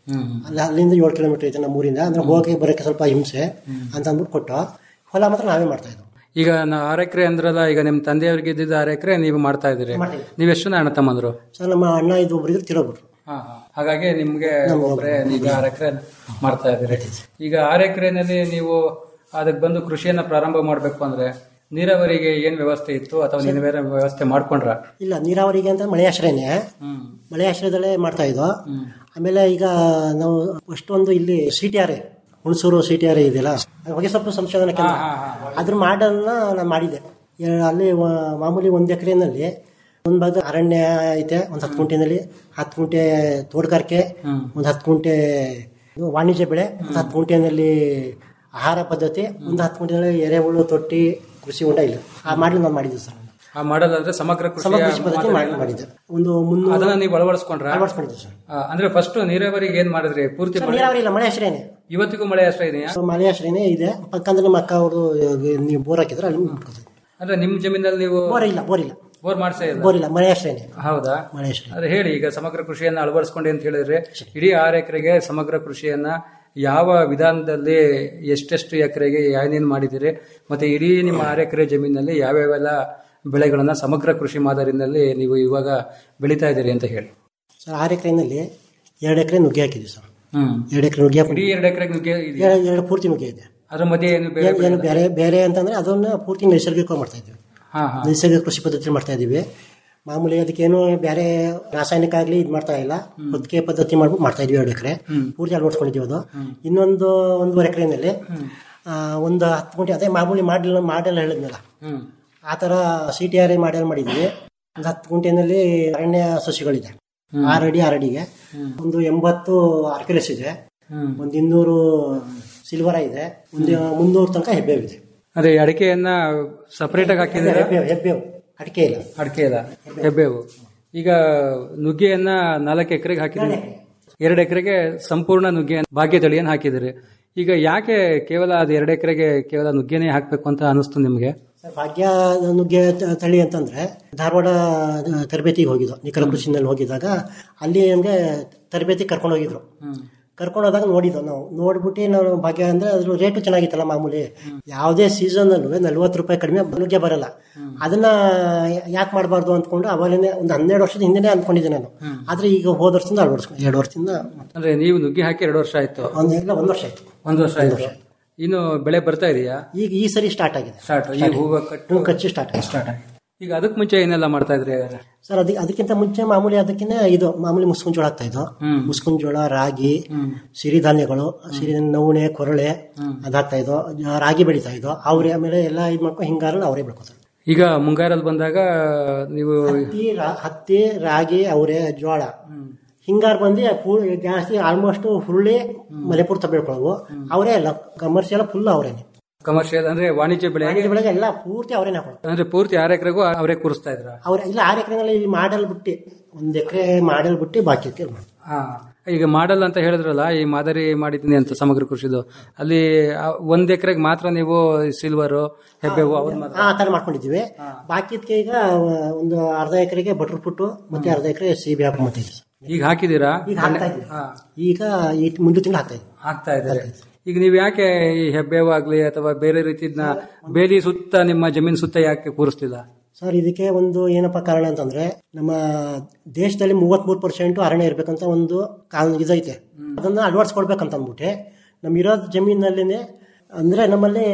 ಅಲ್ಲಿ ಅಲ್ಲಿಂದ ಏಳು ಕಿಲೋಮೀಟರ್ ಐತೆ ನಮ್ಮ ಊರಿಂದ ಅಂದ್ರೆ ಹೋಗಿ ಬರೋಕ್ಕೆ ಸ್ವಲ್ಪ ಹಿಂಸೆ ಅಂತ ಅಂದ್ಬಿಟ್ಟು ಕೊಟ್ಟು ಹೊಲ ಮಾತ್ರ ನಾವೇ ಮಾಡ್ತಾ ಇದ್ವು ಈಗ ನಾ ಆರು ಎಕರೆ ಅಂದ್ರಲ್ಲ ಈಗ ನಿಮ್ಮ ತಂದೆಯವ್ರಿಗೆ ಇದ್ದಿದ್ದು ಆರು ಎಕರೆ ನೀವು ಮಾಡ್ತಾ ಇದ್ದೀರಿ ಮಾಡ್ತಿದ್ದೀವಿ. ನೀವು ಎಷ್ಟು ಜನ ಅಣ್ಣ ತಮ್ಮಂದ್ರು ಸರ್ ನಮ್ಮ ಅಣ್ಣ ಇದು ಒಬ್ಬರಿದ್ರು ತಿರೋಗ್ಬಿಟ್ರು ಹಾಗಾಗಿ ನಿಮ್ಗೆ ಒಬ್ಬರೇ ಈಗ ಆರು ಎಕರೆ ಮಾಡ್ತಾ ಇದ್ದೀರಿ ಈಗ ಆರು ಎಕರೆನಲ್ಲಿ ನೀವು ಅದಕ್ಕೆ ಬಂದು ಕೃಷಿಯನ್ನ ಪ್ರಾರಂಭ ಮಾಡಬೇಕು ಅಂದ್ರೆ ನೀರಾವರಿಗೆ ಏನ್ ವ್ಯವಸ್ಥೆ ಇತ್ತು ಅಥವಾ ನೀನು ಬೇರೆ ವ್ಯವಸ್ಥೆ ಮಾಡ್ಕೊಂಡ್ರ ಇಲ್ಲ ನೀರಾವರಿಗೆ ಅಂತ ಮಳೆ ಆಶ್ರಯನೇ ಮಳೆ ಆಶ್ರಯದಲ್ಲೇ ಮಾಡ್ತಾ ಇದ್ವು ಆಮೇಲೆ ಈಗ ನಾವು ಅಷ್ಟೊಂದು ಇಲ್ಲಿ C T R Hunsur C T R ಇದೆಯಲ್ಲ ಹೊಗೆ ಸೊಪ್ಪು ಸಂಶೋಧನಾ ಕೇಂದ್ರ ಅದ್ರ ಮಾಡಲ್ನ ನಾನು ಮಾಡಿದ್ದೆ ಎ- ಅಲ್ಲಿ ವ- ಮಾಮೂಲಿ ಒಂದು ಎಕರೆನಲ್ಲಿ ಒಂದು ಭಾಗ ಅರಣ್ಯ ಐತೆ ಒಂದು ಹತ್ತು ಗುಂಟೆನಲ್ಲಿ ಹತ್ತು ಗುಂಟೆ ತೋಟಗಾರಿಕೆ ಒಂದು ಹತ್ತು ಗುಂಟೆ ಇದು ವಾಣಿಜ್ಯ ಬೆಳೆ ಒಂದು ಹತ್ತು ಗುಂಟೆನಲ್ಲಿ ಆಹಾರ ಪದ್ಧತಿ ಒಂದು ಹತ್ತು ಗುಂಟೆನಲ್ಲಿ ಎರೆಹುಳು ತೊಟ್ಟಿ ಕೃಷಿ ಹೊಂಡ ಇಲ್ಲ ಆ ಮಾಡಲ್ ನಾನು ಮಾಡಿದ್ದೆ ಸರ್ ಆ ಮಾಡಲ್ ಅಂದ್ರೆ ಸಮಗ್ರ ಕೃಷಿ ಸಮಗ್ರ ಕೃಷಿ ಪದ್ಧತಿ ಮಾಡಿ- ಮಾಡಿದ್ದೆ ಒಂದು ಮುನ್ನೂರು ಅದನ್ನ ನೀವು ಅಳವಡಿಸ್ಕೊಂಡ್ರ ಅಳವಡಿಸ್ಕೊಂಡಿದ್ದೆ ಸರ್ ಆ, ಅಂದ್ರೆ ಫಸ್ಟ್ ನೀರಾವರಿಗೆ ಏನ್ ಮಾಡಿದ್ರಿ ಪೂರ್ತಿ ಸರ್, ಮಳೆ- ನೀರಾವರಿ ಇಲ್ಲ ಮಳೆ ಆಶ್ರಯನೇ ಇವತ್ತಿಗೂ ಮಳೆ ಆಶ್ರಯ ಇದೆಯಾ ಸೊ ಮಳೆ ಆಶ್ರಯನೇ ಇದೆ ಪಕ್ಕಂದ್ರೆ ನಮ್ಮ ಅಕ್ಕ ಅವರು ನೀವು ಬೋರ್ ಹಾಕಿದ್ರೆ ಅಲ್ಲಿ ಮುಟ್ಕೋತಾರೆ ಅಂದ್ರೆ ನಿಮ್ ಜಮೀನಲ್ಲಿ ನೀವು ಬೋರ್ ಇಲ್ಲ ಬೋರ್ ಇಲ್ಲ ಬೋರ್ ಮಾಡ್ಸೇ ಇಲ್ಲ ಬೋರ್ ಇಲ್ಲ ಮಳೆ ಆಶ್ರಯನೇ ಹೌದಾ ಮಳೆ ಆಶ್ರಯ ಅದೇ ಹೇಳಿ ಈಗ ಸಮಗ್ರ ಕೃಷಿಯನ್ನ ಅಳವಡಿಸ್ಕೊಂಡೆ ಅಂತ ಹೇಳಿದ್ರೆ ಇಡೀ ಆರು ಎಕರೆಗೆ ಸಮಗ್ರ ಕೃಷಿಯನ್ನ ಯಾವ ವಿಧಾನದಲ್ಲಿ ಎಷ್ಟೆಷ್ಟು ಎಕರೆಗೆ ಏನೇನು ಮಾಡಿದಿರಿ ಮತ್ತೆ ಇಡೀ ನಿಮ್ಮ ಆರು ಎಕರೆ ಜಮೀನಲ್ಲಿ ಯಾವ್ಯಾವೆಲ್ಲ ಬೆಳೆಗಳನ್ನ ಸಮಗ್ರ ಕೃಷಿ ಮಾದರಿನಲ್ಲಿ ನೀವು ಇವಾಗ ಬೆಳೀತಾ ಇದ್ದೀರಿ ಅಂತ ಹೇಳಿ ಸರ್ ಆರು ಎಕರೆನಲ್ಲಿ ಎರಡು ಎಕರೆ ನುಗ್ಗೆ ಹಾಕಿದ್ವಿ ಸರ್ ಹ್ಮ್ ಎರಡು ಎಕರೆ ನುಗ್ಗೆ ಇಡೀ ಹಾಕಿದ್ವಿ ಎರಡು ಎಕರೆ ನುಗ್ಗೆ ಇದೆಯಾ? ಎರಡು ಎರಡು ಪೂರ್ತಿ ನುಗ್ಗೆ ಇದೆ ಅದ್ರ ಮಧ್ಯೆ ಏನು ಬೇರೆ ಏನು- ಏನು ಬೇರೆ ಬೇರೆ ಅಂತಂದ್ರೆ ಅದನ್ನ ಪೂರ್ತಿ ನೈಸರ್ಗಿಕ ಮಾಡ್ತಾ ಇದ್ವಿ ಹಾ ಹಾ ನೈಸರ್ಗಿಕ ಕೃಷಿ ಪದ್ಧತಿ ಮಾಡ್ತಾ ಇದೀವಿ ಮಾಮೂಲಿ ಅದಕ್ಕೇನು ಬೇರೆ ರಾಸಾಯನಿಕ ಆಗ್ಲಿ ಇದು ಮಾಡ್ತಾ ಇಲ್ಲ ಹೊತ್ತಿಗೆ ಪದ್ಧತಿ ಮಾಡ್ಬಿಟ್ಟು ಮಾಡ್ತಾ ಇದ್ವಿ ಎರಡು ಎಕರೆ ಪೂರ್ತಿ ಅಳವಡಿಸ್ಕೊಂಡಿದ್ದೀವಿ ಅದು ಇನ್ನೊಂದು ಒಂದೂವರೆ ಎಕರೆನಲ್ಲಿ ಒಂದು ಹತ್ತು ಗುಂಟೆ ಅದೇ ಮಾಮೂಲಿ ಮಾಡಲ್ ಮಾಡೆಲ್ ಹೇಳಿದ್ನಲ್ಲ ಹ್ಮ್ ಆ ಥರ ಸಿ ಟಿ ಆರ್ ಮಾಡೆಲ್ ಮಾಡಿದ್ವಿ ಒಂದು ಹತ್ತು ಗುಂಟೆನಲ್ಲಿ ಅರಣ್ಯ ಸಸಿಗಳಿದೆ ಆರು ಅಡಿ ಆರು ಅಡಿಗೆ ಒಂದು ಎಂಬತ್ತು ಆರ್ಕಿಲೆಸ್ ಇದೆ ಹ್ಮ್ ಒಂದು ಇನ್ನೂರು ಸಿಲ್ವರ ಇದೆ ಒಂದು ಮುನ್ನೂರು ತನಕ ಹೆಬ್ಬೇವು ಇದೆ ಅದೇ ಅಡಿಕೆಯನ್ನ ಸಪರೇಟ್ ಆಗಿ ಹಾಕಿದ್ರೆ ಹೆಬ್ಬೇವು ಹೆಬ್ಬೇವು ಅಡಿಕೆ ಇಲ್ಲ ಅಡಿಕೆ ಇಲ್ಲ ಹೆಬ್ಬೇವು ಈಗ ನುಗ್ಗೆಯನ್ನ ನಾಲ್ಕು ಎಕರೆಗೆ ಹಾಕಿದ್ರಿ ಎರಡು ಎಕರೆಗೆ ಸಂಪೂರ್ಣ ನುಗ್ಗೆ ಭಾಗ್ಯ ತಳಿಯನ್ನು ಹಾಕಿದಿರಿ ಈಗ ಯಾಕೆ ಕೇವಲ ಅದು ಎರಡು ಎಕರೆಗೆ ಕೇವಲ ನುಗ್ಗೆನೇ ಹಾಕ್ಬೇಕು ಅಂತ ಅನಿಸ್ತು ನಿಮ್ಗೆ ಭಾಗ್ಯ ನುಗ್ಗೆ ತ- ತಳಿ ಅಂತಂದ್ರೆ ಧಾರವಾಡ ತರಬೇತಿಗೆ ಹೋಗಿದ್ದು ನಿಖರ ಕೃಷಿನಲ್ಲಿ ಹೋಗಿದ್ದಾಗ ಅಲ್ಲಿ ನಮಗೆ ತರಬೇತಿ ಕರ್ಕೊಂಡು ಹೋಗಿದ್ರು ಕರ್ಕೊಂಡು ಹೋದಾಗ ನೋಡಿದ್ವು ನಾವು ನೋಡ್ಬಿಟ್ಟು ನಾವು ಭಾಗ್ಯ ಅಂದ್ರೆ ಅದ್ರ ರೇಟು ಚೆನ್ನಾಗಿತ್ತಲ್ಲ ಮಾಮೂಲಿ ಯಾವುದೇ ಸೀಸನ್ ಅಲ್ಲೂ ನಲ್ವತ್ತು ರೂಪಾಯಿ ಕಡಿಮೆ ನುಗ್ಗೆ ಬರಲ್ಲ ಅದನ್ನ ಯಾಕೆ ಮಾಡಬಾರ್ದು ಅಂದ್ಕೊಂಡು ಅವಾಗಲೇ ಒಂದು ಹನ್ನೆರಡು ವರ್ಷದ ಹಿಂದೆನೇ ಅಂದ್ಕೊಂಡಿದ್ದೆ ನಾನು ಆದ್ರೆ ಈಗ ಹೋದ ವರ್ಷದಿಂದ ಅಳವಡಿಸ್ಕೊಂಡು ಎರಡು ವರ್ಷದಿಂದ ಅಂದ್ರೆ ನೀವು ನುಗ್ಗೆ ಹಾಕಿ ಎರಡು ವರ್ಷ ಆಯ್ತು ಒಂದು ಇಲ್ಲ ಒಂದು ವರ್ಷ ಆಯ್ತು ಒಂದು ವರ್ಷ ಆಯ್ತು ಇನ್ನು ಬೆಳೆ ಬರ್ತಾ ಇದೆಯಾ ಈಗ ಈ ಸರಿ ಸ್ಟಾರ್ಟ್ ಆಗಿದೆ ಸ್ಟಾರ್ಟ್ ಈಗ ಹೂವು ಕಟ್ಟು ಹೂ ಕಚ್ಚಿ ಸ್ಟಾರ್ಟ್ ಆಗಿದೆ ಸ್ಟಾರ್ಟ್ ಆಗಿದೆ ಈಗ ಅದಕ್ಕೆ ಮುಂಚೆ ಏನೆಲ್ಲ ಮಾಡ್ತಾ ಇದ್ರಿ ಹಾಗಾದ್ರೆ? ಸರ್ ಅದಕ್ಕೆ ಅದಕ್ಕಿಂತ ಮುಂಚೆ ಮಾಮೂಲಿ ಅದಕ್ಕಿಂತ ಇದು ಮಾಮೂಲಿ ಮುಸ್ಕಿನ ಜೋಳ ಆಗ್ತಾ ಇದ್ದು ಮುಸ್ಕಿನ ಜೋಳ ರಾಗಿ ಸಿರಿಧಾನ್ಯಗಳು ಸಿರಿ ನವಣೆ ಕೊರಳೆ ಅದಾಗ್ತಾ ಇದ್ದು ಜ- ರಾಗಿ ಬೆಳೀತಾ ಇದ್ದು ಅವ್ರೆ ಆಮೇಲೆ ಎಲ್ಲ ಇದು ಮಾಡ್ಕೊಂಡು ಹಿಂಗಾರಲ್ಲಿ ಅವರೇ ಬೆಳ್ಕೊತಾರೆ ಈಗ ಮುಂಗಾರಲ್ಲಿ ಬಂದಾಗ ನೀವು ಹತ್ತಿ ರಾ- ಹತ್ತಿ ರಾಗಿ ಅವರೆ ಜೋಳ ಹಿಂಗಾರು ಬಂದು ಪೂ- ಜಾಸ್ತಿ ಆಲ್ಮೋಸ್ಟ್ ಹುರುಳಿ ಮಲೆಪುರ ತ ಬೆಳ್ಕೊಳ್ಳೋವು ಅವರೇ ಎಲ್ಲ ಕಮರ್ಷಿಯಲ್ ಫುಲ್ ಅವರೇನೆ ಕಮರ್ಷಿಯಲ್ ಅಂದ್ರೆ ವಾಣಿಜ್ಯ ಬೆಳೆ ವಾಣಿಜ್ಯ ಬೆಳೆಗೆ ಎಲ್ಲ ಪೂರ್ತಿ ಅವರೇನೆ ಹಾಕೊಳ್ಳೋದು ಅಂದ್ರೆ ಪೂರ್ತಿ ಆರು ಎಕರೆಗೂ ಅವರೇ ಕೂರಿಸ್ತಾ ಇದ್ರ ಅವ್ರ ಇಲ್ಲ ಆರು ಎಕರೆನಲ್ಲಿ ಇಲ್ಲಿ ಮಾಡಲ್ ಬಿಟ್ಟು ಒಂದ್ ಎಕರೆ ಮಾಡಲ್ ಬಿಟ್ಟು ಬಾಕಿ ಎಕರೆ ಮಾಡಿ ಹಾ ಈಗ ಮಾಡಲ್ ಅಂತ ಹೇಳಿದ್ರಲ್ಲ ಈ ಮಾದರಿ ಮಾಡಿದ್ದೀನಿ ಅಂತ ಸಮಗ್ರ ಕೃಷಿದು ಅಲ್ಲಿ ಆ ಒಂದ್ ಎಕರೆಗೆ ಮಾತ್ರ ನೀವು ಸಿಲ್ವರು ಹೆಬ್ಬೇವು ಅವ್ರ ಮಾತ್ರ ಆ ತರ ಮಾಡ್ಕೊಂಡಿದ್ದೀವಿ ಬಾಕಿದ್ಕೆ ಈಗ ಒಂದು ಅರ್ಧ ಎಕರೆಗೆ ಬಟ್ರ್ ಪುಟ್ಟು ಮತ್ತೆ ಅರ್ಧ ಎಕರೆ ಸೀಬೆ ಹಾಕೊಂಡ್ಬಿಟ್ಟಿದ್ವಿ ಸರ್. ಈಗ ಹಾಕಿದೀರಾ ಈಗ ಹಾಕ್ತಾ ಇದ್ವಿ ಈಗ ಈ ಮುಂದೆ ತಿಂಗಳು ಹಾಕ್ತಾ ಇದ್ವಿ ಹಾಕ್ತಾ ಇದ್ದಾರೆ ಈಗ ನೀವು ಯಾಕೆ ಈ ಹೆಬ್ಬೇವು ಆಗ್ಲಿ ಅಥವಾ ಬೇರೆ ರೀತಿದ್ನ ಬೇಲಿ ಸುತ್ತ ನಿಮ್ಮ ಜಮೀನ್ ಸುತ್ತ ಯಾಕೆ ಕೂರಿಸ್ತಿಲ್ಲ ಸರ್ ಇದಕ್ಕೆ ಒಂದು ಏನಪ್ಪ ಕಾರಣ ಅಂತಂದ್ರೆ ನಮ್ಮ ದೇಶದಲ್ಲಿ ಮೂವತ್ಮೂರು ಪರ್ಸೆಂಟ್ ಅರಣ್ಯ ಇರ್ಬೇಕಂತ ಒಂದು ಕಾನೂನು ಇದೈತೆ ಅದನ್ನ ಅಳವಡಿಸ್ಕೊಡ್ಬೇಕಂತ ಅಂದ್ಬಿಟ್ಟೆ ನಮ್ಮ ಇರೋ ಜಮೀನಲ್ಲಿನೇ ಅಂದ್ರೆ ನಮ್ಮಲ್ಲಿ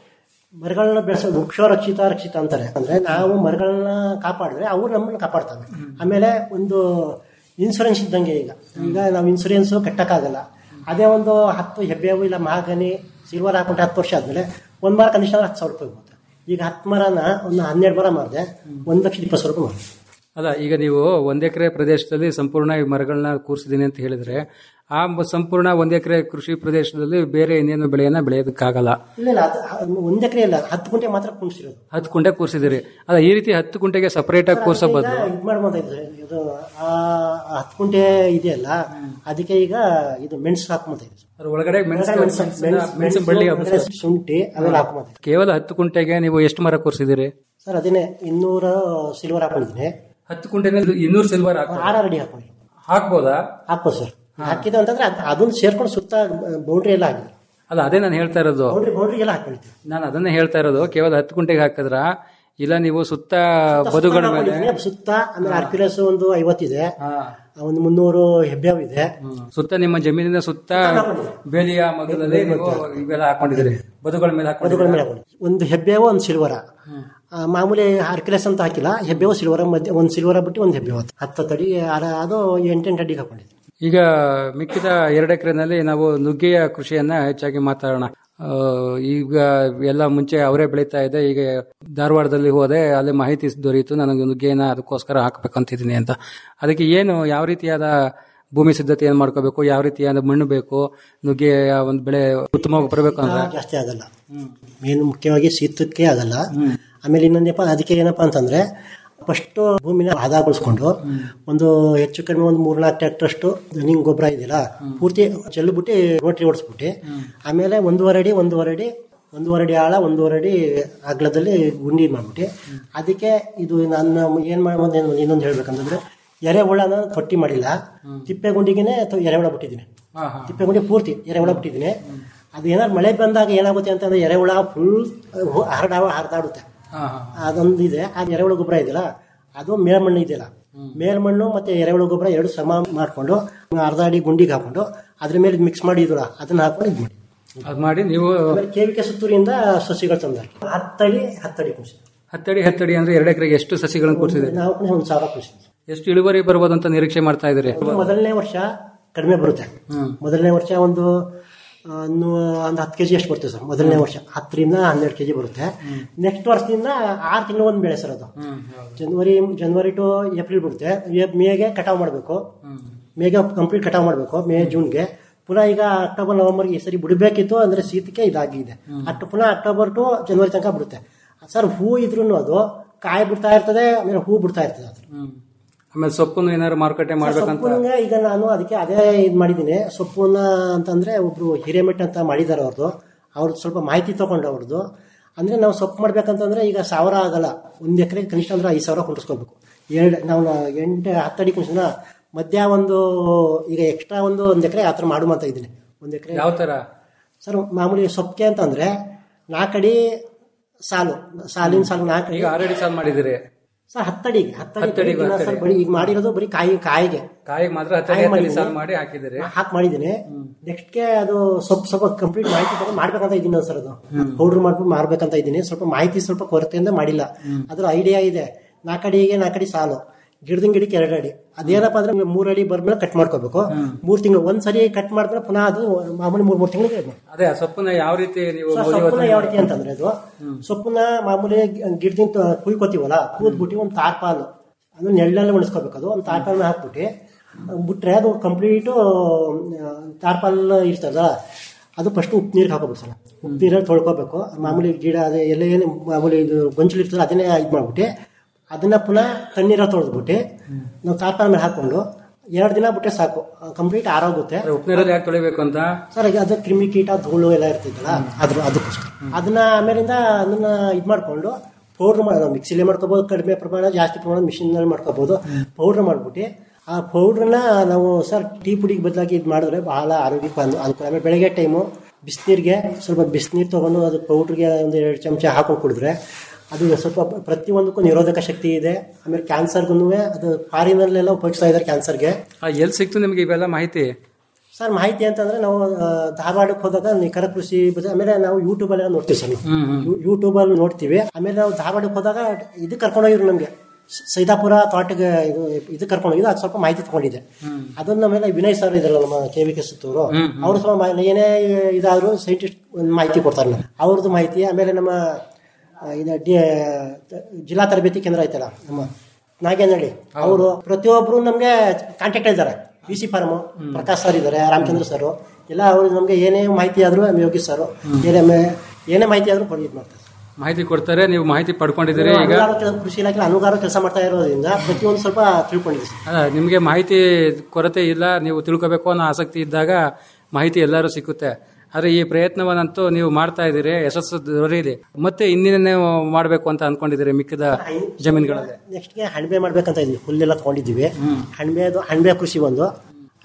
ಮರಗಳನ್ನ ಬೆಳೆಸೋ ವೃಕ್ಷ ರಕ್ಷಿತ ರಕ್ಷಿತ ಅಂತಾರೆ ಅಂದ್ರೆ ನಾವು ಮರಗಳನ್ನ ಕಾಪಾಡಿದ್ರೆ ಅವ್ರು ನಮ್ಮನ್ನ ಕಾಪಾಡ್ತವೆ ಆಮೇಲೆ ಒಂದು ಇನ್ಸೂರೆನ್ಸ್ ಇದ್ದಂಗೆ ಈಗ ಈಗ ನಾವು ಇನ್ಸೂರೆನ್ಸ್ ಕಟ್ಟಕ್ಕಾಗಲ್ಲ ಅದೇ ಒಂದು ಹತ್ತು ಹೆಬ್ಬೇವು ಇಲ್ಲ ಮಹಾಗನಿ ಸಿಲ್ವರ್ ಹಾಕೊಂಡ್ರೆ ಹತ್ತು ವರ್ಷ ಆದ್ಮೇಲೆ ಒಂದ್ ಮರ ಕನಿಷ್ಠ ಹತ್ತು ಸಾವಿರ ರೂಪಾಯಿ ಹೋಗುತ್ತೆ ಈಗ ಹತ್ತು ಮರನ ಒಂದು ಹನ್ನೆರಡು ಮರ ಮಾಡಿದೆ ಒಂದು ಲಕ್ಷದ ಇಪ್ಪತ್ತು ಸಾವಿರ ರೂಪಾಯಿ ಮಾಡಿದೆ ಅಲ್ಲ ಈಗ ನೀವು ಒಂದ್ ಎಕರೆ ಪ್ರದೇಶದಲ್ಲಿ ಸಂಪೂರ್ಣ ಈ ಮರಗಳನ್ನ ಕೂರಿಸಿದೀನಿ ಅಂತ ಹೇಳಿದ್ರೆ ಆ ಮ- ಸಂಪೂರ್ಣ ಒಂದ್ ಎಕರೆ ಕೃಷಿ ಪ್ರದೇಶದಲ್ಲಿ ಬೇರೆ ಇನ್ನೇನು ಬೆಳೆಯನ್ನ ಬೆಳೆಯೋದಕ್ಕಾಗಲ್ಲ ಇಲ್ಲ ಇಲ್ಲ ಅದು ಒಂದ್ ಎಕರೆ ಇಲ್ಲ ಹತ್ತು ಗುಂಟೆ ಮಾತ್ರ ಕುಣಿಸಿರೋದು ಹತ್ತು ಕುಂಟೆ ಕೂರಿಸಿದಿರಿ ಅಲ್ಲ ಈ ರೀತಿ ಹತ್ತು ಕುಂಟೆಗೆ ಸಪರೇಟ್ ಆಗಿ ಕೂರ್ಸೋ ಬದಲು ಇದು ಮಾಡ್ಬೋದಾಯ್ತು ಇದು ಆ ಆ ಹತ್ತು ಗುಂಟೆ ಇದೆಯಲ್ಲ ಅದಕ್ಕೆ ಈಗ ಇದು ಮೆಣಸು ಹಾಕೊಂಬತ್ತೈತೆ ಅದ್ರ ಒಳಗಡೆ ಮೆಣಸು ಮೆಣಸು ಮೆಣಸು- ಮೆಣಸು ಬಳ್ಳಿ ಹಬ್ಬಿಸೋದು. ಶುಂಠಿ ಅವೆಲ್ಲ ಹಾಕೊಂಬತ್ತೈತೆ ಕೇವಲ ಹತ್ತು ಕುಂಟೆಗೆ ನೀವು ಎಷ್ಟು ಮರ ಕೂರಿಸಿದಿರಿ ಸರ್ ಅದನ್ನೇ ಇನ್ನೂರ ಸಿಲ್ವರ್ ಹಾಕೊಂಡಿದ್ದೀನಿ ಹತ್ತು ಕುಂಟೆನಲ್ಲಿ ಇನ್ನೂರು ಸಿಲ್ವರ್ ಆರಾರು ಅಡಿ ಹಾಕೊಂಡು ಹಾಕ್ಬೋದಾ ಹಾಕ್ಬೋದು ಸರ್ ಹಾಕಿದ್ದು ಅಂತಂದ್ರೆ ಅದ್- ಅದನ್ನ ಸೇರ್ಕೊಂಡು ಸುತ್ತ ಬೌಂಡ್ರಿ ಎಲ್ಲ ಹಾಕಿದ್ರು ಅಲ್ಲ ಅದೇ ನಾನು ಹೇಳ್ತಾ ಇರೋದು ಬೌಂಡ್ರಿ ಬೌಂಡ್ರಿ ಎಲ್ಲ ಹಾಕೊಂಡಿದ್ವಿ ನಾನು ಅದನ್ನೇ ಹೇಳ್ತಾ ಇರೋದು ಕೇವಲ ಹತ್ತು ಗುಂಟೆಗೆ ಹಾಕಿದ್ರ ಇಲ್ಲ ನೀವು ಸುತ್ತ ಬದುಗಳ ಮೇಲೆ ಹಾಕೊಂಡಿದ್ದೀನಿ. ಸುತ್ತ ಆಮೇಲೆ ಆರ್ಕ್ಯುಲಸ್ ಒಂದು ಐವತ್ತಿದೆ ಒಂದು ಮುನ್ನೂರು ಹೆಬ್ಬ್ಯಾವ್ ಇದೆ ಸುತ್ತ ನಿಮ್ಮ ಜಮೀನಿನ ಸುತ್ತ ಬೇಲಿಯ ಮಗದಲ್ಲಿ ನೀವು ಇವೆಲ್ಲ ಹಾಕೊಂಡಿದ್ದೀರಿ ಬದುಗಳ ಮೇಲೆ ಬದುಗಳ ಮೇಲೆ ಹಾಕೊಂಡಿದ್ದೀರಿ ಹಾಕೊಂಡಿದ್ವಿ. ಒಂದು ಹೆಬ್ಬೇವು ಒಂದು ಸಿಲ್ವರ ಆ, ಮಾಮೂಲಿ ಆರ್ಕ್ಯುಲಸ್ ಅಂತ ಹಾಕಿಲ್ಲ ಹೆಬ್ಬೇವು ಸಿಲ್ವರ ಮಧ್ಯೆ ಒಂದು ಸಿಲ್ವರ ಬಿಟ್ಟು ಒಂದು ಹೆಬ್ಬೇವು ಅದು. ಹತ್ತು ತಡಿ ಅರ- ಅದು ಎಂಟೆಂಟು ಅಡಿಗೆ ಹಾಕೊಂಡಿದ್ವಿ ಈಗ ಮಿಕ್ಕಿದ ಎರಡು ಎಕರೆನಲ್ಲಿ ನಾವು ನುಗ್ಗೆಯ ಕೃಷಿಯನ್ನ ಹೆಚ್ಚಾಗಿ ಮಾತಾಡೋಣ ಆ, ಈಗ ಎಲ್ಲ ಮುಂಚೆ ಅವರೇ ಬೆಳೀತಾ ಇದೆ ಈಗ ಧಾರವಾಡದಲ್ಲಿ ಹೋದೆ ಅಲ್ಲಿ ಮಾಹಿತಿ ದೊರೆಯಿತು ನನಗೆ ನುಗ್ಗೆನ ಅದಕ್ಕೋಸ್ಕರ ಹಾಕ್ಬೇಕಂತಿದ್ದೀನಿ ಅಂತ ಅದಕ್ಕೆ ಏನು ಯಾವ ರೀತಿಯಾದ ಭೂಮಿ ಸಿದ್ಧತೆಯನ್ನು ಮಾಡ್ಕೋಬೇಕು ಯಾವ ರೀತಿಯಾದ ಮಣ್ಣು ಬೇಕು ನುಗ್ಗೆಯ ಒಂದು ಬೆಳೆ ಉತ್ತಮವಾಗಿ ಬರಬೇಕು ಅಂದ್ರೆ ಜಾಸ್ತಿ ಆಗಲ್ಲ ಮೇನ್ ಮುಖ್ಯವಾಗಿ ಶೀತಕ್ಕೆ ಆಗಲ್ಲ ಆಮೇಲೆ ಇನ್ನೊಂದಪ್ಪ ಅದಕ್ಕೆ ಏನಪ್ಪಾ ಅಂತಂದ್ರೆ ಫಸ್ಟ್ ಭೂಮಿನ ಹದಗೊಳಿಸ್ಕೊಂಡು ಒಂದು ಹೆಚ್ಚು ಕಡಿಮೆ ಒಂದು ಮೂರ್ನಾಲ್ಕು ಟ್ರ್ಯಾಕ್ಟರ್ ಅಷ್ಟು ನಿಂಗ್ ಗೊಬ್ಬರ ಇದೆಯಲ್ಲ ಪೂರ್ತಿ ಚೆಲ್ಲುಬಿಟ್ಟು ರೋಟ್ರಿ ಓಡಿಸ್ಬಿಟ್ಟು ಆಮೇಲೆ ಒಂದೂವರೆ ಅಡಿ ಒಂದೂವರೆ ಅಡಿ ಒಂದೂವರೆ ಅಡಿ ಆಳ ಒಂದೂವರೆ ಅಡಿ ಅಗಲದಲ್ಲಿ ಗುಂಡಿ ಮಾಡ್ಬಿಟ್ಟು ಅದಕ್ಕೆ ಇದು ನಾನು ಏನ್ ಮಾಡಿ ಇನ್ನೊಂದು ಹೇಳ್ಬೇಕಂತಂದ್ರೆ ಎರೆಹುಳನ ತೊಟ್ಟಿ ಮಾಡಿಲ್ಲ ತಿಪ್ಪೆ ಗುಂಡಿಗೆನೆ ಎರೆಹುಳ ಬಿಟ್ಟಿದ್ದೀನಿ ತಿಪ್ಪೆ ಗುಂಡಿ ಪೂರ್ತಿ ಎರೆಹುಳ ಬಿಟ್ಟಿದ್ದೀನಿ ಅದು ಏನಾದ್ರು ಮಳೆ ಬಂದಾಗ ಏನಾಗುತ್ತೆ ಅಂತಂದ್ರೆ ಎರೆಹುಳ ಫುಲ್ ಹರಡಾವ ಹರಿದಾಡುತ್ತೆ ಅದೊಂದು ಇದೆ ಆ ಎರೆಹುಳ ಗೊಬ್ಬರ ಇದೆಯಲ್ಲ ಅದು ಮೇಲ್ಮಣ್ಣು ಇದೆಯಲ್ಲ ಮೇಲ್ಮಣ್ಣು ಮತ್ತೆ ಎರೆಹುಳ ಗೊಬ್ಬರ ಎರಡು ಸಮ ಮಾಡ್ಕೊಂಡು ಅರ್ಧ ಅಡಿ ಗುಂಡಿಗೆ ಹಾಕೊಂಡು ಅದ್ರ ಮೇಲೆ ಮಿಕ್ಸ್ ಮಾಡಿ ಇದಲ್ಲ ಅದನ್ನ ಹಾಕೊಂಡು ಇದು ಮಾಡಿ ಅದು ಮಾಡಿ ನೀವು ಆಮೇಲೆ ಕೇವಿಕೆ ಸುತ್ತೂರಿಂದ ಸಸಿಗಳು ತಂದ ಹತ್ತಡಿ ಹತ್ತಡಿ ಕೃಷಿ ಹತ್ತಡಿ ಹತ್ತಡಿ ಅಂದ್ರೆ ಎರಡು ಎಕರೆಗೆ ಎಷ್ಟು ಸಸಿಗಳನ್ನು ಕೂರಿಸಿದೆ ನಾವು ಕೂಡ ಒಂದು ಸಾವಿರ ಕೃಷಿ ಎಷ್ಟು ಇಳುವರಿ ಬರ್ಬೋದು ಅಂತ ನಿರೀಕ್ಷೆ ಮಾಡ್ತಾ ಇದ್ದೀರಿ ಮೊದಲನೇ ವರ್ಷ ಕಡಿಮೆ ಬರುತ್ತೆ ಮೊದಲನೇ ವರ್ಷ ಒಂದು ಆ, ನೂ- ಒಂದು ಹತ್ತು ಕೆಜಿ ಅಷ್ಟು ಬರುತ್ತೆ ಸರ್ ಮೊದಲನೇ ವರ್ಷ ಹತ್ತರಿಂದ ಹನ್ನೆರಡು ಕೆಜಿ ಬರುತ್ತೆ ನೆಕ್ಸ್ಟ್ ವರ್ಷದಿಂದ ಆರು ತಿಂಗಳು ಒಂದು ಬೆಳೆ ಸರ್ ಅದು ಜನವರಿ ಜನವರಿ ಟು ಏಪ್ರಿಲ್ ಬರುತ್ತೆ ಏ- ಮೇಗೆ ಕಟಾವ್ ಮಾಡಬೇಕು ಮೇಗೆ ಕಂಪ್ಲೀಟ್ ಕಟಾವ್ ಮಾಡಬೇಕು ಮೇ ಜೂನ್ಗೆ ಪುನಃ ಈಗ ಅಕ್ಟೋಬರ್ ನವೆಂಬರ್ಗೆ ಈ ಸರಿ ಬಿಡಬೇಕಿತ್ತು ಅಂದ್ರೆ ಶೀತಕ್ಕೆ ಇದಾಗಿದೆ ಅಷ್ಟು ಪುನಃ ಅಕ್ಟೋಬರ್ ಟು ಜನವರಿ ತನಕ ಬಿಡುತ್ತೆ ಸರ್ ಹೂ ಇದ್ರೂ ಅದು ಕಾಯಿ ಬಿಡ್ತಾ ಇರ್ತದೆ ಆಮೇಲೆ ಹೂ ಬಿಡ್ತಾ ಇರ್ತದೆ ಅದು ಆಮೇಲೆ ಸೊಪ್ಪನ್ನು ಏನಾದ್ರು ಮಾರುಕಟ್ಟೆ ಮಾಡ್ಬೇಕಂತ ಸೊಪ್ಪನ್ನ ಈಗ ನಾನು ಅದಕ್ಕೆ ಅದೇ ಇದು ಮಾಡಿದ್ದೀನಿ ಸೊಪ್ಪನ್ನ ಅಂತಂದ್ರೆ ಒಬ್ರು ಹಿರೇಮೆಟ್ ಅಂತ ಮಾಡಿದ್ದಾರೆ ಅವ್ರದ್ದು ಅವ್ರದ್ದು ಸ್ವಲ್ಪ ಮಾಹಿತಿ ತಗೊಂಡು ಅವ್ರದ್ದು ಅಂದ್ರೆ ನಾವು ಸೊಪ್ಪು ಮಾಡ್ಬೇಕಂತಂದ್ರೆ ಈಗ ಸಾವಿರ ಆಗಲ್ಲ ಒಂದ್ ಎಕರೆ ಕನಿಷ್ಠ ಅಂದ್ರೆ ಐದು ಸಾವಿರ ಕುಂಡಿಸ್ಕೋಬೇಕು ಎರಡು ನಾವು ಎಂಟು ಹತ್ತಡಿ ಕುಂಡಿಸಿನ ಮಧ್ಯ ಒಂದು ಈಗ ಎಕ್ಸ್ಟ್ರಾ ಒಂದು ಒಂದ್ ಎಕರೆ ಆ ಥರ ಮಾಡು ಅಂತ ಇದ್ದೀನಿ ಒಂದ್ ಎಕರೆ ಯಾವ ತರ ಸರ್ ಮಾಮೂಲಿ ಸೊಪ್ಪಿಗೆ ಅಂತಂದ್ರೆ ನಾಲ್ಕಡಿ ಸಾಲು ಸಾಲಿನ ಸಾಲು ನಾಲ್ಕು ಈಗ ಆಲ್ರೆಡಿ ಸಾಲ್ ಮಾಡಿದಿರಿ ಸರ್ ಹತ್ತಡಿಗೆ ಹತ್ತಡಿ ಹತ್ತಡಿಗೆ, ದಿನ ಹತ್ತಡಿ. ಸರ್ ಬರೀ ಈಗ ಮಾಡಿರೋದು ಬರೀ ಕಾಯಿ ಕಾಯಿಗೆ ಕಾಯಿಗೆ ಮಾತ್ರ ಹತ್ತಡಿ ಕಾಯಿ ಹತ್ತಡಿ ಮಾಡಿದ್ದೀನಿ. ಸಾಲ್ ಮಾಡಿ ಹಾಕಿದಿರಿ ಹಾಕಿ ಮಾಡಿದ್ದೀನಿ ನೆಕ್ಸ್ಟ್ಗೆ ಅದು ಸ್ವಲ್ಪ ಸ್ವಲ್ಪ ಕಂಪ್ಲೀಟ್ ಮಾಹಿತಿ ತಗೊಂಡು ಮಾಡ್ಬೇಕಂತ ಇದ್ದೀನಿ ಸರ್ ಅದು ಪೌಡರ್ ಮಾಡ್ಬಿಟ್ಟು ಮಾಡ್ಬೇಕಂತ ಇದ್ದೀನಿ ಸ್ವಲ್ಪ ಮಾಹಿತಿ ಸ್ವಲ್ಪ ಕೊರತೆಯಿಂದ ಮಾಡಿಲ್ಲ ಅದ್ರ ಐಡಿಯಾ ಇದೆ ನಾಲ್ಕಡಿಗೆ ನಾಲ್ಕಡಿ ಸಾಲು ಗಿಡದಿಂದ ಗಿಡಕ್ಕೆ ಎರಡು ಅಡಿ ಅದೇನಪ್ಪ ಅಂದ್ರೆ ಮೂರ್ ಅಡಿ ಬರ್ಮೇಲೆ ಕಟ್ ಮಾಡ್ಕೋಬೇಕು ಮೂರ್ ತಿಂಗಳು ಒಂದ್ ಸರಿ ಕಟ್ ಮಾಡಿದ್ರೆ ಪುನಃ ಅದು ಮಾಮೂಲಿ ಮೂರ್ ಮೂರ್ ತಿಂಗಳಿಗೆ ಅದೇ ಆ ಸೊಪ್ಪನ್ನ ಯಾವ ರೀತಿ ನೀವು ಸರ್, ಮೌಲ್ಯವರ್ಧನೆ ಸೊಪ್ಪನ್ನ ಯಾವ ರೀತಿ ಅಂತಂದ್ರೆ ಅದು ಸೊಪ್ಪನ್ನ ಮಾಮೂಲಿ ಗಿಡದಿಂದ ಕುಯ್ಕೋತೀವಲ್ಲ ಕೂದ್ಬಿಟ್ಟು ಒಂದು ತಾರ್ಪಾಲ್ ಅದು ನೆಳ್ಳಲ್ಲಿ ಒಣಸ್ಕೋಬೇಕು ಅದು ಒಂದು ತಾರ್ಪಾಲ್ ಹಾಕ್ಬಿಟ್ಟು ಬಿಟ್ರೆ ಅದು ಕಂಪ್ಲೀಟು ತಾರ್ಪಾಲ್ ಇರ್ತದ ಅದು ಫಸ್ಟ್ ಉಪ್ಪು ನೀರಿಗೆ ಹಾಕೋಬೇಕು ಸರ್ ಉಪ್ಪು ನೀರಲ್ಲಿ ತೊಳ್ಕೊಬೇಕು ಮಾಮೂಲಿ ಗಿಡ ಅದೇ ಎಲ್ಲ ಏನು ಮಾಮೂಲಿ ಇದು ಗೊಂಚಲು ಇರ್ತದೆ ಅದನ್ನೇ ಇದು ಮಾಡ್ಬಿಟ್ಟು ಅದನ್ನ ಪುನಃ ತಣ್ಣೀರಲ್ಲಿ ತೊಳೆದ್ಬಿಟ್ಟು ನಾವು ತಾರ್ಪಾಲ್ ಮೇಲೆ ಹಾಕೊಂಡು ಎರಡು ದಿನ ಬಿಟ್ಟರೆ ಸಾಕು ಕಂಪ್ಲೀಟ್ ಆರೋಗುತ್ತೆ ಉಪ್ನೀರಲ್ಲಿ ಯಾಕೆ ತೊಳಿಬೇಕು ಅಂತ ಸರ್ ಈಗ ಅದು ಕ್ರಿಮಿ ಕೀಟ ಧೂಳು ಎಲ್ಲ ಇರ್ತಿದ್ದಲ್ಲ ಅದ್ರ ಅದಕ್ಕೋಸ್ಕರ ಅದನ್ನ ಆಮೇಲಿಂದ ಅದನ್ನ ಇದು ಮಾಡ್ಕೊಂಡು ಪೌಡ್ರ್ ಮಾಡೋದು ಮಿಕ್ಸಿಲೇ ಮಾಡ್ಕೋಬಹುದು ಕಡಿಮೆ ಪ್ರಮಾಣ ಜಾಸ್ತಿ ಪ್ರಮಾಣ ಮಿಷಿನ್ ನಲ್ಲಿ ಮಾಡ್ಕೋಬಹುದು ಪೌಡ್ರ್ ಮಾಡ್ಬಿಟ್ಟು ಆ ಪೌಡ್ರನ್ನ ನಾವು ಸರ್ ಟೀ ಪುಡಿಗೆ ಬದಲಾಗಿ ಇದು ಮಾಡಿದ್ರೆ ಬಹಳ ಆರೋಗ್ಯಕ್ಕೆ ಅನು- ಅನುಕೂಲ ಆಮೇಲೆ ಬೆಳಗ್ಗೆ ಟೈಮು ಬಿಸಿನೀರಿಗೆ ಸ್ವಲ್ಪ ಬಿಸಿನೀರು ತಗೊಂಡು ಅದು ಪೌಡ್ರಿಗೆ ಒಂದು ಎರಡು ಚಮಚ ಹಾಕೊಂಡು ಕುಡಿದ್ರೆ ಅದು ಸ್ವಲ್ಪ ಪ್ರತಿಯೊಂದಕ್ಕೂ ನಿರೋಧಕ ಶಕ್ತಿ ಇದೆ ಆಮೇಲೆ ಕ್ಯಾನ್ಸರ್ಗೂ ಅದು ಫಾರಿನಲ್ಲೆಲ್ಲ ಉಪಯೋಗಿಸ್ತಾ ಇದ್ದಾರೆ ಕ್ಯಾನ್ಸರ್ಗೆ ಆ, ಎಲ್ಲಿ ಸಿಕ್ತು ನಿಮ್ಗೆ ಇವೆಲ್ಲ ಮಾಹಿತಿ ಸರ್ ಮಾಹಿತಿ ಅಂತಂದ್ರೆ ನಾವು ಆ, ಧಾರವಾಡಕ್ಕೆ ಹೋದಾಗ ನಿಖರ ಕೃಷಿ ಬಗ್ಗೆ ಆಮೇಲೆ ನಾವು ಯೂಟ್ಯೂಬ್ ಅಲ್ಲಿ ನೋಡ್ತೀವಿ ಸರ್ ಯೂಟ್ಯೂಬ್ ಅಲ್ಲಿ ನೋಡ್ತೀವಿ ಆಮೇಲೆ ನಾವು ಧಾರವಾಡಕ್ಕೆ ಹೋದಾಗ ಇದು ಕರ್ಕೊಂಡೋಗಿದ್ರು ನಮ್ಗೆ ಸ- ಸೈದಾಪುರ ತೋಟಕ್ಕೆ ಇದು ಇದು ಕರ್ಕೊಂಡೋಗಿದ್ದು ಅದು ಸ್ವಲ್ಪ ಮಾಹಿತಿ ತಗೊಂಡಿದೆ ಅದನ್ನ ಆಮೇಲೆ ವಿನಯ್ ಸರ್ ಇದ್ರಲ್ಲ ನಮ್ಮ ಕೆ ವಿ ಕೆ ಸುತ್ತೂರು ಅವರು ಸ್ವಲ್ಪ ಮಾ- ಏನೇ ಇದಾದ್ರು ಸೈಂಟಿಸ್ಟ್ ಒಂದು ಮಾಹಿತಿ ಕೊಡ್ತಾರೆ ನಮ್ಗೆ ಅವ್ರದ್ದು ಮಾಹಿತಿ ಆಮೇಲೆ ನಮ್ಮ ಆ, ಇದು ಡಿ ಜಿಲ್ಲಾ ತರಬೇತಿ ಕೇಂದ್ರ ಐತಲ್ಲ ನಮ್ಮ ನಾಗೇನಹಳ್ಳಿ ಅವರು ಪ್ರತಿಯೊಬ್ರು ನಮ್ಗೆ ಕಾಂಟ್ಯಾಕ್ಟ್ ಇದ್ದಾರೆ B C farm Prakash sir ಇದ್ದಾರೆ ರಾಮಚಂದ್ರ ಸರ್ ಎಲ್ಲ ಅವರು ನಮ್ಗೆ ಏನೇ ಮಾಹಿತಿ ಆದ್ರೂ ಯೋಗಿ ಸರ್ ಏನೇ ಮೇ- ಏನೇ ಮಾಹಿತಿ ಆದ್ರೂ ಕೊಡಿ ಇದು ಮಾಡ್ತಾರೆ ಮಾಹಿತಿ ಕೊಡ್ತಾರೆ ನೀವು ಮಾಹಿತಿ ಪಡ್ಕೊಂಡಿದ್ದೀರಿ ಈಗ ಅನುಗಾರ ಕೆಲ- ಕೃಷಿ ಇಲಾಖೆ ಅನುಗಾರ ಕೆಲಸ ಮಾಡ್ತಾ ಇರೋದ್ರಿಂದ ಪ್ರತಿಯೊಂದು ಸ್ವಲ್ಪ ತಿಳ್ಕೊಂಡಿದ್ದೀವಿ ಸರ್. ಅಲ್ಲ, ನಿಮ್ಗೆ ಮಾಹಿತಿ ಕೊರತೆ ಇಲ್ಲ ನೀವು ತಿಳ್ಕೋಬೇಕು ಅನ್ನೋ ಆಸಕ್ತಿ ಇದ್ದಾಗ ಮಾಹಿತಿ ಎಲ್ಲರೂ ಸಿಕ್ಕುತ್ತೆ ಆದ್ರೆ ಈ ಪ್ರಯತ್ನವನ್ನಂತೂ ನೀವು ಮಾಡ್ತಾ ಇದ್ದೀರಿ ಯಶಸ್ಸು ದೊರೆಯಿದೆ ಮತ್ತೆ ಇನ್ನೇನೇ ಮಾಡಬೇಕು ಅಂತ ಅನ್ಕೊಂಡಿದ್ದೀರಿ ಮಿಕ್ಕಿದ ಜಮೀನುಗಳಲ್ಲಿ ನೆಕ್ಸ್ಟ್ಗೆ ಹಣ್ಬೆ ಮಾಡ್ಬೇಕಂತ ಇದ್ವಿ ಹುಲ್ಲೆಲ್ಲ ತಗೊಂಡಿದ್ದೀವಿ ಹಣ್ಬೆದು ಹಣ್ಬೆ ಕೃಷಿ ಒಂದು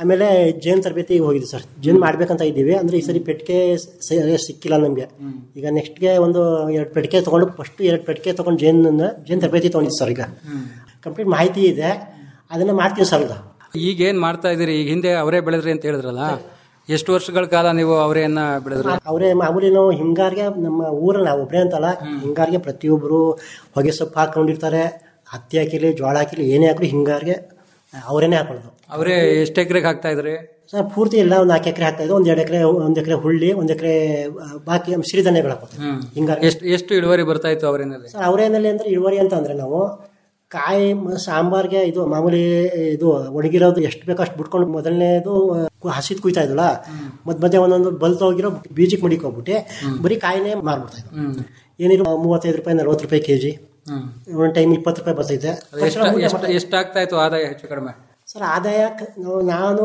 ಆಮೇಲೆ ಜೇನ್ ತರಬೇತಿಗೆ ಹೋಗಿದ್ವಿ ಸರ್ ಜೇನ್ ಮಾಡ್ಬೇಕಂತ ಇದ್ದೀವಿ ಅಂದ್ರೆ ಈ ಸರಿ ಪೆಟ್ಟಿಗೆ ಸ- ಸಿಕ್ಕಿಲ್ಲ ನಮಗೆ ಈಗ ನೆಕ್ಸ್ಟ್ಗೆ ಒಂದು ಎರಡು ಪೆಟ್ಟಿಗೆ ತಗೊಂಡು ಫಸ್ಟ್ ಎರಡು ಪೆಟ್ಟಿಗೆ ತಗೊಂಡು ಜೇನ್ ಜೇನ್ ತರಬೇತಿ ತಗೊಂಡಿದ್ದು ಸರ್ ಈಗ ಕಂಪ್ಲೀಟ್ ಮಾಹಿತಿ ಇದೆ ಅದನ್ನ ಮಾಡ್ತೀವಿ ಸರ್ ಈಗ ಈಗ ಏನ್ ಮಾಡ್ತಾ ಇದೀರಿ ಈಗ ಹಿಂದೆ ಅವರೇ ಬೆಳೆದ್ರಿ ಅಂತ ಹೇಳಿದ್ರಲ್ಲ ಎಷ್ಟು ವರ್ಷಗಳ ಕಾಲ ನೀವು ಅವರೆಯನ್ನ ಬೆಳೆದ್ರಿ ಅವರೇ ಮಾಮೂಲಿ ನಾವು ಹಿಂಗಾರಿಗೆ ನಮ್ಮ ಊರ ನಾವು ಒಬ್ಬರೇ ಅಂತಲ್ಲ ಹಿಂಗಾರಿಗೆ ಪ್ರತಿಯೊಬ್ಬರು ಹೊಗೆ ಸೊಪ್ಪು ಹಾಕೊಂಡಿರ್ತಾರೆ ಹತ್ತಿ ಹಾಕಿಲಿ ಜೋಳ ಹಾಕಿಲಿ ಏನೇ ಹಾಕಲಿ ಹಿಂಗಾರಿಗೆ ಅವರೇನೆ ಹಾಕೊಳ್ಳೋದು ಅವರೇ ಎಷ್ಟು ಎಕರೆಗೆ ಹಾಕ್ತಾ ಇದ್ರಿ ಸರ್ ಪೂರ್ತಿ ಎಲ್ಲ ಒಂದು ನಾಲ್ಕು ಎಕರೆ ಹಾಕ್ತಾ ಇದ್ದು ಒಂದು ಎರಡು ಎಕರೆ ಒಂದು ಎಕರೆ ಹುಳ್ಳಿ ಒಂದು ಎಕರೆ ಬಾಕಿ ಸಿರಿಧಾನ್ಯಗಳು ಹಾಕೋದು ಹಿಂಗಾರಿ ಎಷ್ಟು ಎಷ್ಟು ಇಳುವರಿ ಬರ್ತಾ ಇತ್ತು ಅವರೇನಲ್ಲಿ ಸರ್ ಅವರೇನಲ್ಲಿ ಅಂದ್ರೆ ಇಳುವರಿ ಅಂತ ಅಂದ್ರೆ ನಾವು ಕಾಯಿ ಮ- ಸಾಂಬಾರ್ಗೆ ಇದು ಮಾಮೂಲಿ ಇದು ಒಣಗಿರೋದು ಎಷ್ಟು ಬೇಕೋ ಅಷ್ಟು ಬಿಟ್ಕೊಂಡು ಮೊದಲನೇದು ಹಸಿದ್ ಕುಯ್ತಾ ಇದ್ವಲ್ಲ ಮಧ್ಯ ಮಧ್ಯೆ ಒಂದೊಂದು ಬಲ್ತ ಹೋಗಿರೋ ಬೀಜಕ್ಕೆ ಮಡಿಕೋಗ್ಬಿಟ್ಟು ಬರೀ ಕಾಯಿನೇ ಮಾರ್ಬಿಡ್ತಾ ಇದ್ವು ಏನಿಲ್ಲ ಮೂವತ್ತೈದು ರೂಪಾಯಿ ನಲ್ವತ್ತು ರೂಪಾಯಿ ಕೆಜಿ ಒಂದ್ ಟೈಮ್ ಇಪ್ಪತ್ತು ರೂಪಾಯಿ ಬರ್ತೈತೆ ಎಷ್ಟು ಎಷ್ಟು ಎಷ್ಟು ಆಗ್ತಾ ಇತ್ತು ಆದಾಯ ಹೆಚ್ಚು ಕಡಿಮೆ ಸರ್ ಆದಾಯ ಕ- ನಾವು- ನಾನು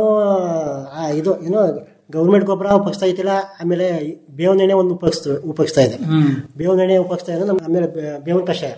ಆ, ಇದು ಏನೋ ಗೌರ್ಮೆಂಟ್ ಗೊಬ್ಬರ ಉಪಯೋಗಿಸ್ತಾ ಇದ್ದಿಲ್ಲ ಆಮೇಲೆ ಬೇವಿನ ಎಣ್ಣೆ ಒಂದು ಉಪಯೋಗಿಸ್ತಾ ಉಪಯೋಗಿಸ್ತಾ ಇದೆ ಬೇವಿನ ಎಣ್ಣೆ ಉಪಯೋಗಿಸ್ತಾ ಇದೆ ನಮ್ಮ ಆಮೇಲೆ ಬೇ- ಬೇವಿನ ಕಷಾಯ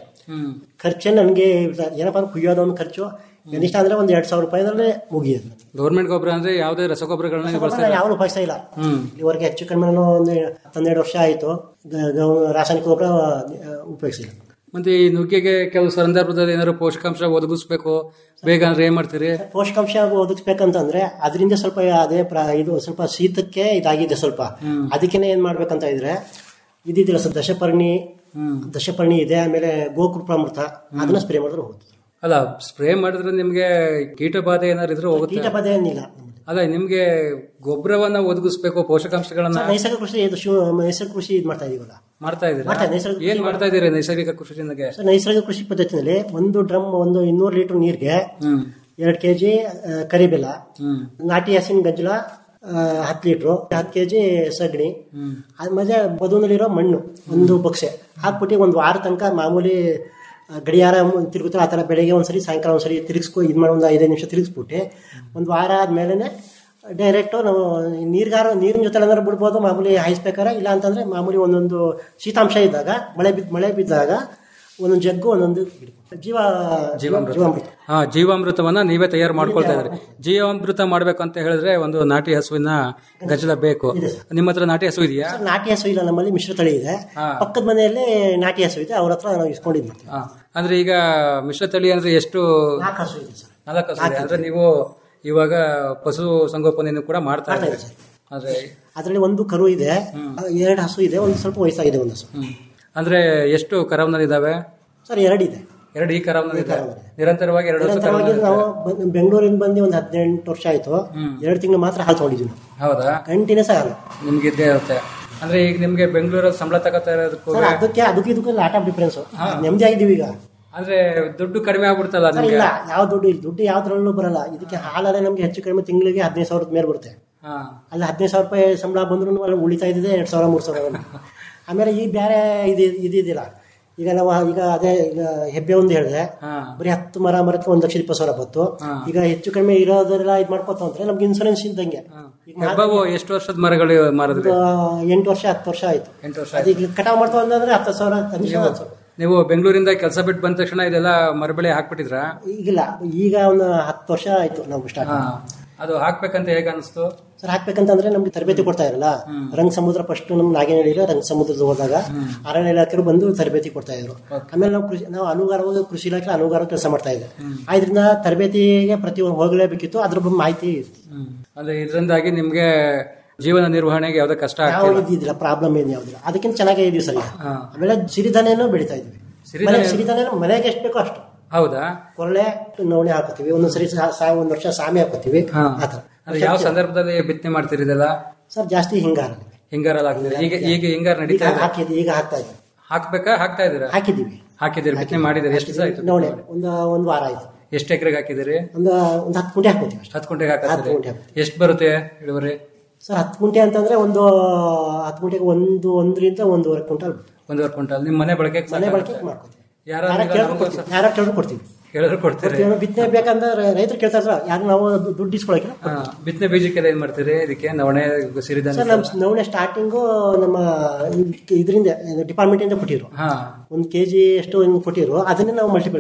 ಖರ್ಚೇ ನನಗೆ ಏನಪ್ಪ ಅಂದ್ರೆ ಕುಯ್ಯೋದು ಒಂದು ಖರ್ಚು ಕನಿಷ್ಠ ಅಂದ್ರೆ ಒಂದು ಎರಡ್ ಸಾವಿರ ರೂಪಾಯಿದಲ್ಲೇ ಮುಗಿಯೋದು ಗೌರ್ಮೆಂಟ್ ಗೊಬ್ಬರ ಅಂದ್ರೆ ಯಾವುದೇ ರಸಗೊಬ್ಬರಗಳನ್ನ ನೀವು ಬಳಸ್ತಾ ಯಾವ ಉಪಯೋಗಿಸ್ತಾ ಇಲ್ಲ ಹ್ಮ್ ಇಲ್ಲಿವರೆಗೆ ಹೆಚ್ಚು ಕಡಿಮೆ ನಾನು ಒಂದು ಹನ್ನೆರಡು ವರ್ಷ ಆಯಿತು ರಾಸಾಯನಿಕ ಗೊಬ್ಬರ ಉಪಯೋಗಿಸಿಲ್ಲ ಮತ್ತೆ ಈ ನುಗ್ಗೆಗೆ ಕೆಲವು ಸಂದರ್ಭದಲ್ಲಿ ಏನಾದ್ರು ಪೋಷಕಾಂಶ ಒದಗಿಸ್ಬೇಕು ಬೇಗ ಅಂದ್ರೆ ಏನ್ ಮಾಡ್ತೀರಿ ಪೋಷಕಾಂಶ ಒದಗಿಸ್ಬೇಕಂತಂದ್ರೆ ಅದರಿಂದ ಸ್ವಲ್ಪ ಅದೇ ಪ್ರ- ಇದು ಸ್ವಲ್ಪ ಶೀತಕ್ಕೆ ಇದಾಗಿದೆ ಸ್ವಲ್ಪ ಅದಕ್ಕೇನೆ ಏನ್ ಮಾಡ್ಬೇಕಂತ ಇದ್ರೆ ಇದಿದ್ದಿಲ್ಲ ಸರ್ ದಶಪರ್ಣಿ ದಶಪರ್ಣಿ ಇದೆ ಆಮೇಲೆ ಗೋಕೃಪಾಮೃತ ಅದನ್ನ ಸ್ಪ್ರೇ ಮಾಡಿದ್ರೆ ಹೋಗುತ್ತೆ ಅಲ್ಲ ಸ್ಪ್ರೇ ಮಾಡಿದ್ರೆ ನಿಮ್ಗೆ ಕೀಟ ಬಾಧೆ ಏನಾದ್ರು ಇದ್ರೆ ಹೋಗುತ್ತೆ ಕೀಟಬಾಧೆ ಏನಿಲ್ಲ ಅಲ್ಲ ನಿಮ್ಗೆ ಗೊಬ್ಬರವನ್ನ ಒದಗಿಸ್ಬೇಕು ಪೋಷಕಾಂಶಗಳನ್ನ ಸರ್, ನೈಸರ್ಗಿಕ ಕೃಷಿ ಇದು ಶಿವ ನೈಸರ್ಗಿಕ ಕೃಷಿ ಇದು ಮಾಡ್ತಾ ಇದೀವಲ್ಲ ಮಾಡ್ತಾ ಇದ್ದೀರಾ ಮಾಡ್ತಾ ಇದ್ದೀವಿ, ನೈಸರ್ಗಿಕ ಏನ್ ಕೃಷಿ ಮಾಡ್ತಾ ಇದೀರಿ ನೈಸರ್ಗಿಕ ಕೃಷಿಗೆ ಸರ್, ನೈಸರ್ಗಿಕ ಕೃಷಿ ಪದ್ಧತಿನಲ್ಲಿ ಒಂದು ಡ್ರಮ್ ಒಂದು ಇನ್ನೂರು ಲೀಟರ್ ನೀರಿಗೆ ಎರಡು ಕೆಜಿ ಕರಿಬೆಲ್ಲ ನಾಟಿ ಹಸಿನ ಗಂಜಲ ಹತ್ತು ಲೀಟ್ರು ಹತ್ತು ಕೆಜಿ ಸಗಣಿ ಆಮೇಲೆ ಬದುನಲ್ಲಿರೋ ಮಣ್ಣು ಒಂದು ಬಕ್ಸೆ ಹಾಕ್ಬಿಟ್ಟು ಒಂದು ವಾರ ತನಕ ಮಾಮೂಲಿ ಆ, ಗಡಿಯಾರ ಮು- ತಿರುಗುತ್ತಾರೆ ಆ ಥರ ಬೆಳಗ್ಗೆ ಒಂದ್ಸರಿ ಸಾಯಂಕಾಲ ಒಂದ್ಸರಿ ತಿರುಗಿಸ್ಕೊ ಇದು ಮಾಡಿ ಒಂದು ಐದೈದು ನಿಮಿಷ ತಿರುಗಿಸ್ಬಿಟ್ಟು ಒಂದು ವಾರ ಆದ್ಮೇಲೆ ಡೈರೆಕ್ಟು ನಾವು ನೀರ್ಗಾರ ನೀರಿನ ಜೊತೆ ಏನಾದ್ರು ಬಿಡ್ಬೋದು ಮಾಮೂಲಿ ಹಾಯಿಸ್ಬೇಕಾರೆ ಇಲ್ಲ ಅಂತಂದ್ರೆ ಮಾಮೂಲಿ ಒಂದೊಂದು ಶೀತಾಂಶ ಇದ್ದಾಗ ಮಳೆ ಬಿದ್ದ ಮಳೆ ಬಿದ್ದಾಗ ಒಂದೊಂದು ಜಗ್ಗು ಒಂದೊಂದು ಜೀವ ಜೀವಾಮೃತ ಜೀವಾಮೃತ ಹಾ ಜೀವಾಮೃತವನ್ನ ನೀವೇ ತಯಾರು ಮಾಡ್ಕೊಳ್ತಾ ಇದ್ರಿ ಜೀವಾಮೃತ ಮಾಡ್ಬೇಕು ಅಂತ ಹೇಳಿದ್ರೆ ಒಂದು ನಾಟಿ ಹಸುವಿನ ಗಜಲ ಬೇಕು ನಿಮ್ಮ ಹತ್ರ ನಾಟಿ ಹಸು ಇದೆಯಾ ಸರ್, ನಾಟಿ ಹಸು ಇಲ್ಲ ನಮ್ಮಲ್ಲಿ ಮಿಶ್ರ ತಳಿ ಇದೆ ಪಕ್ಕದ ಮನೆಯಲ್ಲಿ ನಾಟಿ ಹಸು ಇದೆ ಅವ್ರ ಹತ್ರ ನಾವು ಇಸ್ಕೊಂಡಿದ್ವಿ ಹಾ. ಅಂದ್ರೆ ಈಗ ಮಿಶ್ರ ತಳಿ ಅಂದ್ರೆ ಎಷ್ಟು ನಾಲ್ಕು ಹಸು ಇದೆ ಸರ್ ನಾಲ್ಕು ಹಸು ಇದೆ. ಅಂದ್ರೆ ನೀವು ಇವಾಗ ಪಶು ಸಂಗೋಪನೆಯನ್ನು ಕೂಡ ಮಾಡ್ತಾ ಮಾಡ್ತಾ ಇದ್ದೀರಿ ಅಂದ್ರೆ ಅದರಲ್ಲಿ ಒಂದು ಕರು ಇದೆ ಎರಡು ಹಸು ಇದೆ ಒಂದು ಸ್ವಲ್ಪ ವಯಸ್ಸಾಗಿದೆ ಒಂದು ಹಸು ಅಂದ್ರೆ ಎಷ್ಟು ಕರವನಲ್ಲಿ ಇದಾವೆ ಸರ್ ಎರಡು ಇದೆ ಎರಡು ಈ ಕರವನಲ್ಲಿ ಇದಾವೆ ನಿರಂತರವಾಗಿ ಎರಡು ವರ್ಷ ನಿರಂತರವಾಗಿ ಕರವನಲ್ಲಿ ನಾವು ಬ- ಬೆಂಗಳೂರಿಂದ ಬಂದು ಒಂದು ಹದಿನೆಂಟು ವರ್ಷ ಆಯ್ತು ಎರಡು ತಿಂಗಳು ಮಾತ್ರ ಹಾಲು ತಗೊಂಡಿದ್ವಿ ನಾವು ಹೌದಾ ಕಂಟಿನ್ಯೂಸ್ ಹಾಲು ನಿಮ್ಗೆ ಇದ್ದೇ ಇರುತ್ತೆ ಅಂದ್ರೆ ಈಗ ನಿಮ್ಗೆ ಬೆಂಗಳೂರಲ್ಲಿ ಸಂಬಳ ತಗೋತಾ ಇರೋದಕ್ಕೂ ಸರ್ ಅದಕ್ಕೆ ಅದಕ್ಕೆ ಇದಕ್ಕೂ ಲಾಟ್ ಆಫ್ ಡಿಫ್ರೆನ್ಸ್ ನೆಮ್ಮದಿ ಆಗಿದ್ದೀವಿ ಈಗ ಅಂದ್ರೆ ದುಡ್ಡು ಕಡಿಮೆ ಆಗ್ಬಿಡ್ತಲ್ಲ ಸರ್ ನಿಮ್ಗೆ ಇಲ್ಲ ಯಾವ ದುಡ್ಡು ಇಲ್ಲ ದುಡ್ಡು ಯಾವ್ದ್ರಲ್ಲೂ ಬರಲ್ಲ ಇದಕ್ಕೆ ಹಾಲಲ್ಲೇ ನಮ್ಗೆ ಹೆಚ್ಚು ಕಡಿಮೆ ತಿಂಗಳಿಗೆ ಹದಿನೈದು ಸಾವಿರದ ಮೇಲೆ ಬರುತ್ತೆ ಹಾ ಅಲ್ಲಿ ಹದಿನೈದು ಸಾವಿರ ರೂಪಾಯಿ ಸಂಬಳ ಬಂದ್ರು ಅಲ್ಲಿ ಉಳಿತಾ ಇದ್ದಿದೆ ಎರಡು ಸಾವಿರ ಮೂರು ಸಾವಿರ ಆಮೇಲೆ ಈ ಬೇರೆ ಇದು ಇದಿದ್ದಿಲ್ಲ ಈಗ ನಾವು ಈಗ ಅದೇ ಈಗ ಹೆಬ್ಬೆ ಒಂದು ಹೇಳಿದೆ ಬರೀ ಹತ್ತು ಮರ ಮರಕ್ಕೆ ಒಂದು ಲಕ್ಷ ಇಪ್ಪತ್ತು ಸಾವಿರ ಬತ್ತು ಈಗ ಹೆಚ್ಚು ಕಡಿಮೆ ಇರೋದೆಲ್ಲ ಇದು ಮಾಡ್ಕೊತ ಅಂದ್ರೆ ನಮ್ಗೆ ಇನ್ಸೂರೆನ್ಸ್ ಇದ್ದಂಗೆ ಈಗ ಹೆಬ್ಬಾವು ಎಷ್ಟು ವರ್ಷದ ಮರಗಳು ಮಾರಿದ್ರಿ ಒಂದು ಎಂಟು ವರ್ಷ ಹತ್ತು ವರ್ಷ ಆಯ್ತು ಎಂಟು ವರ್ಷ ಅದೀಗ ಕಟಾವ್ ಮಾಡ್ತಾ ಅಂದ್ರೆ ಹತ್ತು ಸಾವಿರ ಕನಿಷ್ಠ ಹತ್ತು ಸಾವಿರ ನೀವು ಬೆಂಗಳೂರಿಂದ ಕೆಲಸ ಬಿಟ್ಟು ಬಂದ ತಕ್ಷಣ ಇದೆಲ್ಲ ಮರಬೆಳೆ ಹಾಕ್ಬಿಟ್ಟಿದ್ರಾ ಈಗಿಲ್ಲ ಈಗ ಒಂದು ಹತ್ತು ವರ್ಷ ಆಯ್ತು ನಾವು ಸ್ಟಾರ್ಟ್ ಹಾ. ಅದು ಹಾಕ್ಬೇಕಂತ ಹೇಗೆ ಅನಿಸ್ತು ಸರ್ ಹಾಕ್ಬೇಕಂತಂದ್ರೆ ನಮ್ಗೆ ತರಬೇತಿ ಕೊಡ್ತಾ ಇರಲ್ಲ ರಂಗ್ ಸಮುದ್ರ ಫಸ್ಟ್ ನಮ್ ನಾಗೇನಹಳ್ಳಿಗೆ ರಂಗ್ ಸಮುದ್ರದ ಹೋದಾಗ ಅರಣ್ಯ ಇಲಾಖೆರು ಬಂದು ತರಬೇತಿ ಕೊಡ್ತಾ ಇದ್ರು ಆಮೇಲೆ ನಾವು ಕೃಷಿ ನಾವು ಅನುಗಾರವಾಗಿ ಕೃಷಿ ಇಲಾಖೆ ಅನುಗಾರ ಕೆಲಸ ಮಾಡ್ತಾ ಇದ್ದೆ ಆದ್ರಿಂದ ತರಬೇತಿಗೆ ಪ್ರತಿ ಹೋಗಲೇಬೇಕಿತ್ತು ಅದ್ರ ಬಗ್ಗೆ ಮಾಹಿತಿ ಇತ್ತು. ಅಂದ್ರೆ ಇದರಿಂದಾಗಿ ನಿಮ್ಗೆ ಜೀವನ ನಿರ್ವಹಣೆಗೆ ಯಾವ್ದೇ ಕಷ್ಟ ಯಾವ ಆಗ್ತಿಲ್ಲ ಇದ್ದಿದ್ದಿಲ್ಲ ಪ್ರಾಬ್ಲಮ್ ಏನು ಯಾವ್ದಿಲ್ಲ ಅದಕ್ಕಿಂತ ಚೆನ್ನಾಗೇ ಇದೀವಿ ಸರ್ ಈಗ. ಹಾ. ಆಮೇಲೆ ಸಿರಿಧಾನ್ಯನೂ ಬೆಳಿತಾ ಇದ್ವಿ ಸಿರಿಧಾನ್ಯ- ಮನೆ- ಸಿರಿಧಾನ್ಯ ಮನೆಗೆ ಎಷ್ಟು ಬೇಕೋ ಅಷ್ಟು ಹೌದಾ ಕೊರಳೆ ನವಣೆ ಹಾಕೋತೀವಿ ಒಂದೊಂದ್ಸರಿ ಸಾ- ಸಾ- ಒಂದ್ ವರ್ಷ ಸಾಮೆ ಹಾಕೋತೀವಿ ಹಾ. ಆತರ ಅಂದ್ರೆ ಯಾವ ಸಂದರ್ಭದಲ್ಲಿ ಬಿತ್ತನೆ ಮಾಡ್ತೀರಿ ಇದೆಲ್ಲ ಸರ್ ಜಾಸ್ತಿ ಹಿಂಗಾರ ಹಿಂಗಾರಲ್ಲಿ ಹಾಕ್ತೀರಿ ಈಗ ಈಗ ಹಿಂಗಾರ ಈಗ ನಡೀತಾ ಇದೆ ಹಾಕಿದ್ವಿ ಈಗ ಹಾಕ್ತಾ ಇದ್ವಿ ಹಾಕ್ಬೇಕಾ ಹಾಕ್ತಾ ಇದೀರಾ ಹಾಕಿದ್ದೀವಿ ಹಾಕಿದ್ದೀರಿ ಬಿತ್ತನೆ ಮಾಡಿದಿರಿ ಎಷ್ಟು ದಿವಸ ಆಯ್ತು ನವಣೆ ಒಂದು ಒಂದು ವಾರ ಆಯ್ತು ಎಷ್ಟು ಎಕರೆಗೆ ಹಾಕಿದಿರಿ ಒಂದು ಒಂದು ಹತ್ತು ಕುಂಟೆ ಹಾಕೋತೀವಿ ಅಷ್ಟೇ ಹತ್ತು ಕುಂಟೆಗೆ ಹತ್ತು ಹಾಕಿದ್ರಿ ಕುಂಟೆ ಹಾಕ್ತೀವಿ. ಎಷ್ಟು ಬರುತ್ತೆ ಇಳುವರಿ ಸರ್ ಹತ್ತು ಕುಂಟೆ ಅಂತಂದ್ರೆ ಒಂದು ಹತ್ತು ಕುಂಟೆಗೆ ಒಂದು ಒಂದರಿಂದ ಒಂದೂವರೆ ಕ್ವಿಂಟಲ್ ಒಂದೂವರೆ ಕ್ವಿಂಟಲ್ ನಿಮ್ಮ ಮನೆ ಬಳಕೆ ಮನೆ ಬಳಕೆ ಮಾಡ್ಕೊತೀವಿ ಯಾರು ಯಾರ ಕೇಳಿದ್ರು ಕೊಡ್ತೀವಿ ಯಾರ ಕೇಳಿದ್ರು ಕೊಡ್ತೀವಿ ಕೇಳಿದ್ರು ಕೊಡ್ತೀರಿ ಕೊಡ್ತೀವಿ. ಬಿತ್ತನೆ ಬೇಕಂದ್ರೆ ರೈತರು ಕೇಳ್ತಾ ಇದ್ರ ಯಾರು ನಾವು ದು- ದುಡ್ಡು ಇಸ್ಕೊಳಕಿಲ್ಲ ಹಾ, ಬಿತ್ತನೆ ಬೀಜಕ್ಕೆಲ್ಲ ಏನ್ ಮಾಡ್ತೀರಿ ಇದಕ್ಕೆ ನವಣೆ ಸಿರಿಧಾನ್ಯ ಸರ್ ನಮ್ಮ ನವಣೆ ಸ್ಟಾರ್ಟಿಂಗು ನಮ್ಮ ಇದರಿಂದ ಡಿಪಾರ್ಟ್ಮೆಂಟ್ ಇಂದ ಕೊಟ್ಟಿರು ಹಾ ಒಂದು ಕೆಜಿ ಎಷ್ಟು ಹಿಂಗ್ ಕೊಟ್ಟಿರು ಅದನ್ನೇ ನಾವು ಮಲ್ಟಿಪ್ಲೈ ಮಾಡ್ತೀವಿ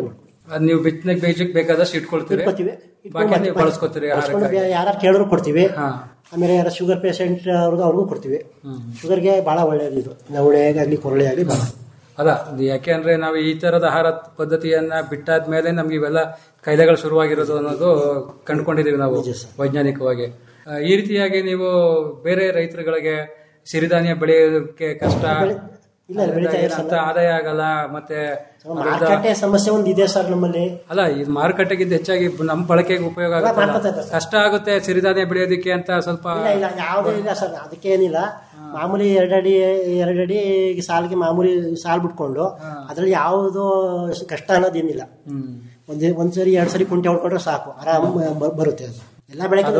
ಅದ್ ನೀವು ಬಿತ್ತನೆಗೆ ಬೀಜಕ್ಕೆ ಬೇಕಾದಷ್ಟು ಇಟ್ಕೊಳ್ತೀರಿ ಇಟ್ಕೊತೀವಿ ಬಾಕಿ ನೀವು ಬಳಸ್ಕೊತೀರಿ ಆಹಾರಕ್ಕಾಗಿ ಯಾರು ಕೇಳಿದ್ರು ಕೊಡ್ತೀವಿ ಆಮೇಲೆ ಯಾರು ಶುಗರ್ ಪೇಷಂಟ್ ಅವ್ರಿಗೂ ಅವ್ರಿಗೂ ಕೊಡ್ತೀವಿ ಶುಗರ್ಗೆ ಬಹಳ ಒಳ್ಳೇದು ಇದು ನವಣೆ ಆಗಲಿ ಕೊರಳೆ ಆಗಲಿ ಬಹಳ ಅಲ್ಲ ಅದು ಯಾಕೆ ಅಂದ್ರೆ ನಾವು ಈ ತರದ ಆಹಾರ ಪದ್ಧತಿಯನ್ನ ಬಿಟ್ಟಾದ್ಮೇಲೆ ನಮ್ಗೆ ಇವೆಲ್ಲ ಕಾಯಿಲೆಗಳು ಶುರುವಾಗಿರೋದು ಅನ್ನೋದು ಕಂಡುಕೊಂಡಿದೀವಿ ನಾವು ವೈಜ್ಞಾನಿಕವಾಗಿ ಆ, ಈ ರೀತಿಯಾಗಿ ನೀವು ಬೇರೆ ರೈತರುಗಳಿಗೆ ಸಿರಿಧಾನ್ಯ ಬೆಳೆಯೋದಕ್ಕೆ ಕಷ್ಟ ಇಲ್ಲ, ಬೆಳೀತಾ ಇದೆ ಅಂತ ಆದಾಯ ಆಗಲ್ಲ ಮತ್ತೆ ಅದರಿಂದ- ಮಾರುಕಟ್ಟೆ ಸಮಸ್ಯೆ ಒಂದು ಇದೆ ಸರ್ ನಮ್ಮಲ್ಲಿ ಅಲ್ಲ ಇದು ಮಾರುಕಟ್ಟೆಗಿಂತ ಹೆಚ್ಚಾಗಿ ನಮ್ಮ ಬಳಕೆಗೆ ಉಪಯೋಗ ಮಾಡ್ಕೊತಾ ಆಗುತ್ತೆ ಇದ್ದಾರೆ ಕಷ್ಟ ಆಗುತ್ತೆ ಸಿರಿಧಾನ್ಯ ಬೆಳೆಯೋದಕ್ಕೆ ಅಂತ ಸ್ವಲ್ಪ ಇಲ್ಲ ಇಲ್ಲ ಯಾವುದೇ ಇಲ್ಲ ಸರ್ ಅದಕ್ಕೇನಿಲ್ಲ ಮಾಮೂಲಿ ಎರಡಡಿ ಎರಡಡಿ ಸಾಲಿಗೆ ಮಾಮೂಲಿ ಸಾಲ್ ಬಿಟ್ಕೊಂಡು ಅದ್ರಲ್ಲಿ ಯಾವುದು ಕಷ್ಟ ಅನ್ನೋದೇನಿಲ್ಲ ಒಂದ್ ಒಂದ್ಸರಿ ಎರಡ್ ಸರಿ ಕುಂಟೆ ಹೊಡ್ಕೊಂಡ್ರೆ ಸಾಕು ಆರಾಮ ಬ- ಬರುತ್ತೆ ಅದು ಎಲ್ಲ ಬೆಳಗ್ಗೆ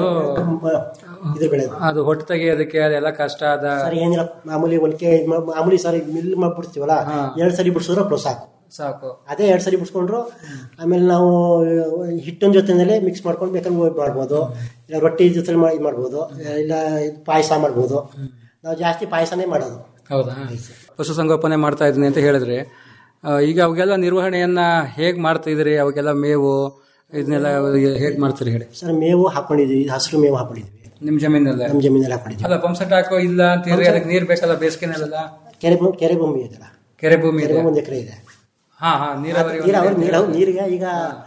ಇದ್ರ ಬೆಳೆ ಅದು ಹೊಟ್ಟೆ ತೆಗೆಯೋದಕ್ಕೆ ಅದೆಲ್ಲ ಕಷ್ಟ ಅದ ಸರ್ ಏನಿಲ್ಲ ಮಾಮೂಲಿ ಒನ್ಕೆ ಮಾಮೂಲಿ ಸರಿ ಮಿಲ್ ಮಾಡ್ಬಿಡ್ತೀವಲ್ಲ ಎರಡ್ ಸರಿ ಬಿಡಿಸಿದ್ರೆ ಪ್ಲಸ್ ಸಾಕು ಸಾಕು ಅದೇ ಎರಡ್ ಸರಿ ಬಿಡಿಸ್ಕೊಂಡ್ರು ಆಮೇಲೆ ನಾವು ಹಿಟ್ಟಿನ ಜೊತೆನಲ್ಲೇ ಮಿಕ್ಸ್ ಮಾಡ್ಕೊಂಡು ಬೇಕಾದ್ರೆ ಹೋಗಿ ಮಾಡ್ಬೋದು ಇಲ್ಲ ರೊಟ್ಟಿ ಜೊತೆ ಇದು ಮಾಡ್ಬೋದು ಇಲ್ಲ ಪಾಯಸ ಮಾಡ್ಬೋದು ನಾವು ಜಾಸ್ತಿ ಪಾಯಸನೇ ಮಾಡೋದು ಹೌದಾ ಪಶುಸಂಗೋಪನೆ ಮಾಡ್ತಾ ಇದ್ದೀನಿ ಅಂತ ಹೇಳಿದ್ರಿ ಆ, ಈಗ ಅವಾಗೆಲ್ಲ ನಿರ್ವಹಣೆಯನ್ನ ಹೇಗ್ ಮಾಡ್ತಾ ಇದ್ರಿ ಅವಾಗೆಲ್ಲ ಮೇವು ಇದನ್ನೆಲ್ಲ ಹೇಗ್ ಮಾಡ್ತೀರಿ ಹೇಳಿ ಸರ್ ಮೇವು ಹಾಕೊಂಡಿದ್ವಿ ಹಸಿರು ಮೇವು ಹಾಕೊಂಡಿದ್ವಿ ನಿಮ್ ಜಮೀನಲ್ಲೇ ನಮ್ಮ ಜಮೀನಲ್ಲಿ ಹಾಕೊಂಡಿದ್ವಿ ಅಲ್ಲ ಪಂಪ್ಸೆಟ್ ಹಾಕೋ ಇಲ್ಲ ಅಂತೀರಿ ಅದಕ್ಕೆ ನೀರ್ ಬೇಕಲ್ಲ ಬೇಸಿಗೆನಲ್ಲೆಲ್ಲ ಕೆರೆ ಭೂ- ಕೆರೆ ಭೂಮಿ ಇದೆಲ್ಲ ಕೆರೆ ಭೂಮಿ ಕೆರೆ ಇದೆ ಭೂಮಿ ಒಂದು ಎಕರೆ ಇದೆ ಹಾ ಹಾ ನೀರಾವರಿ ನೀರಾವರಿ ನೀರಾವರಿ ನೀರಿಗೆ ಈಗ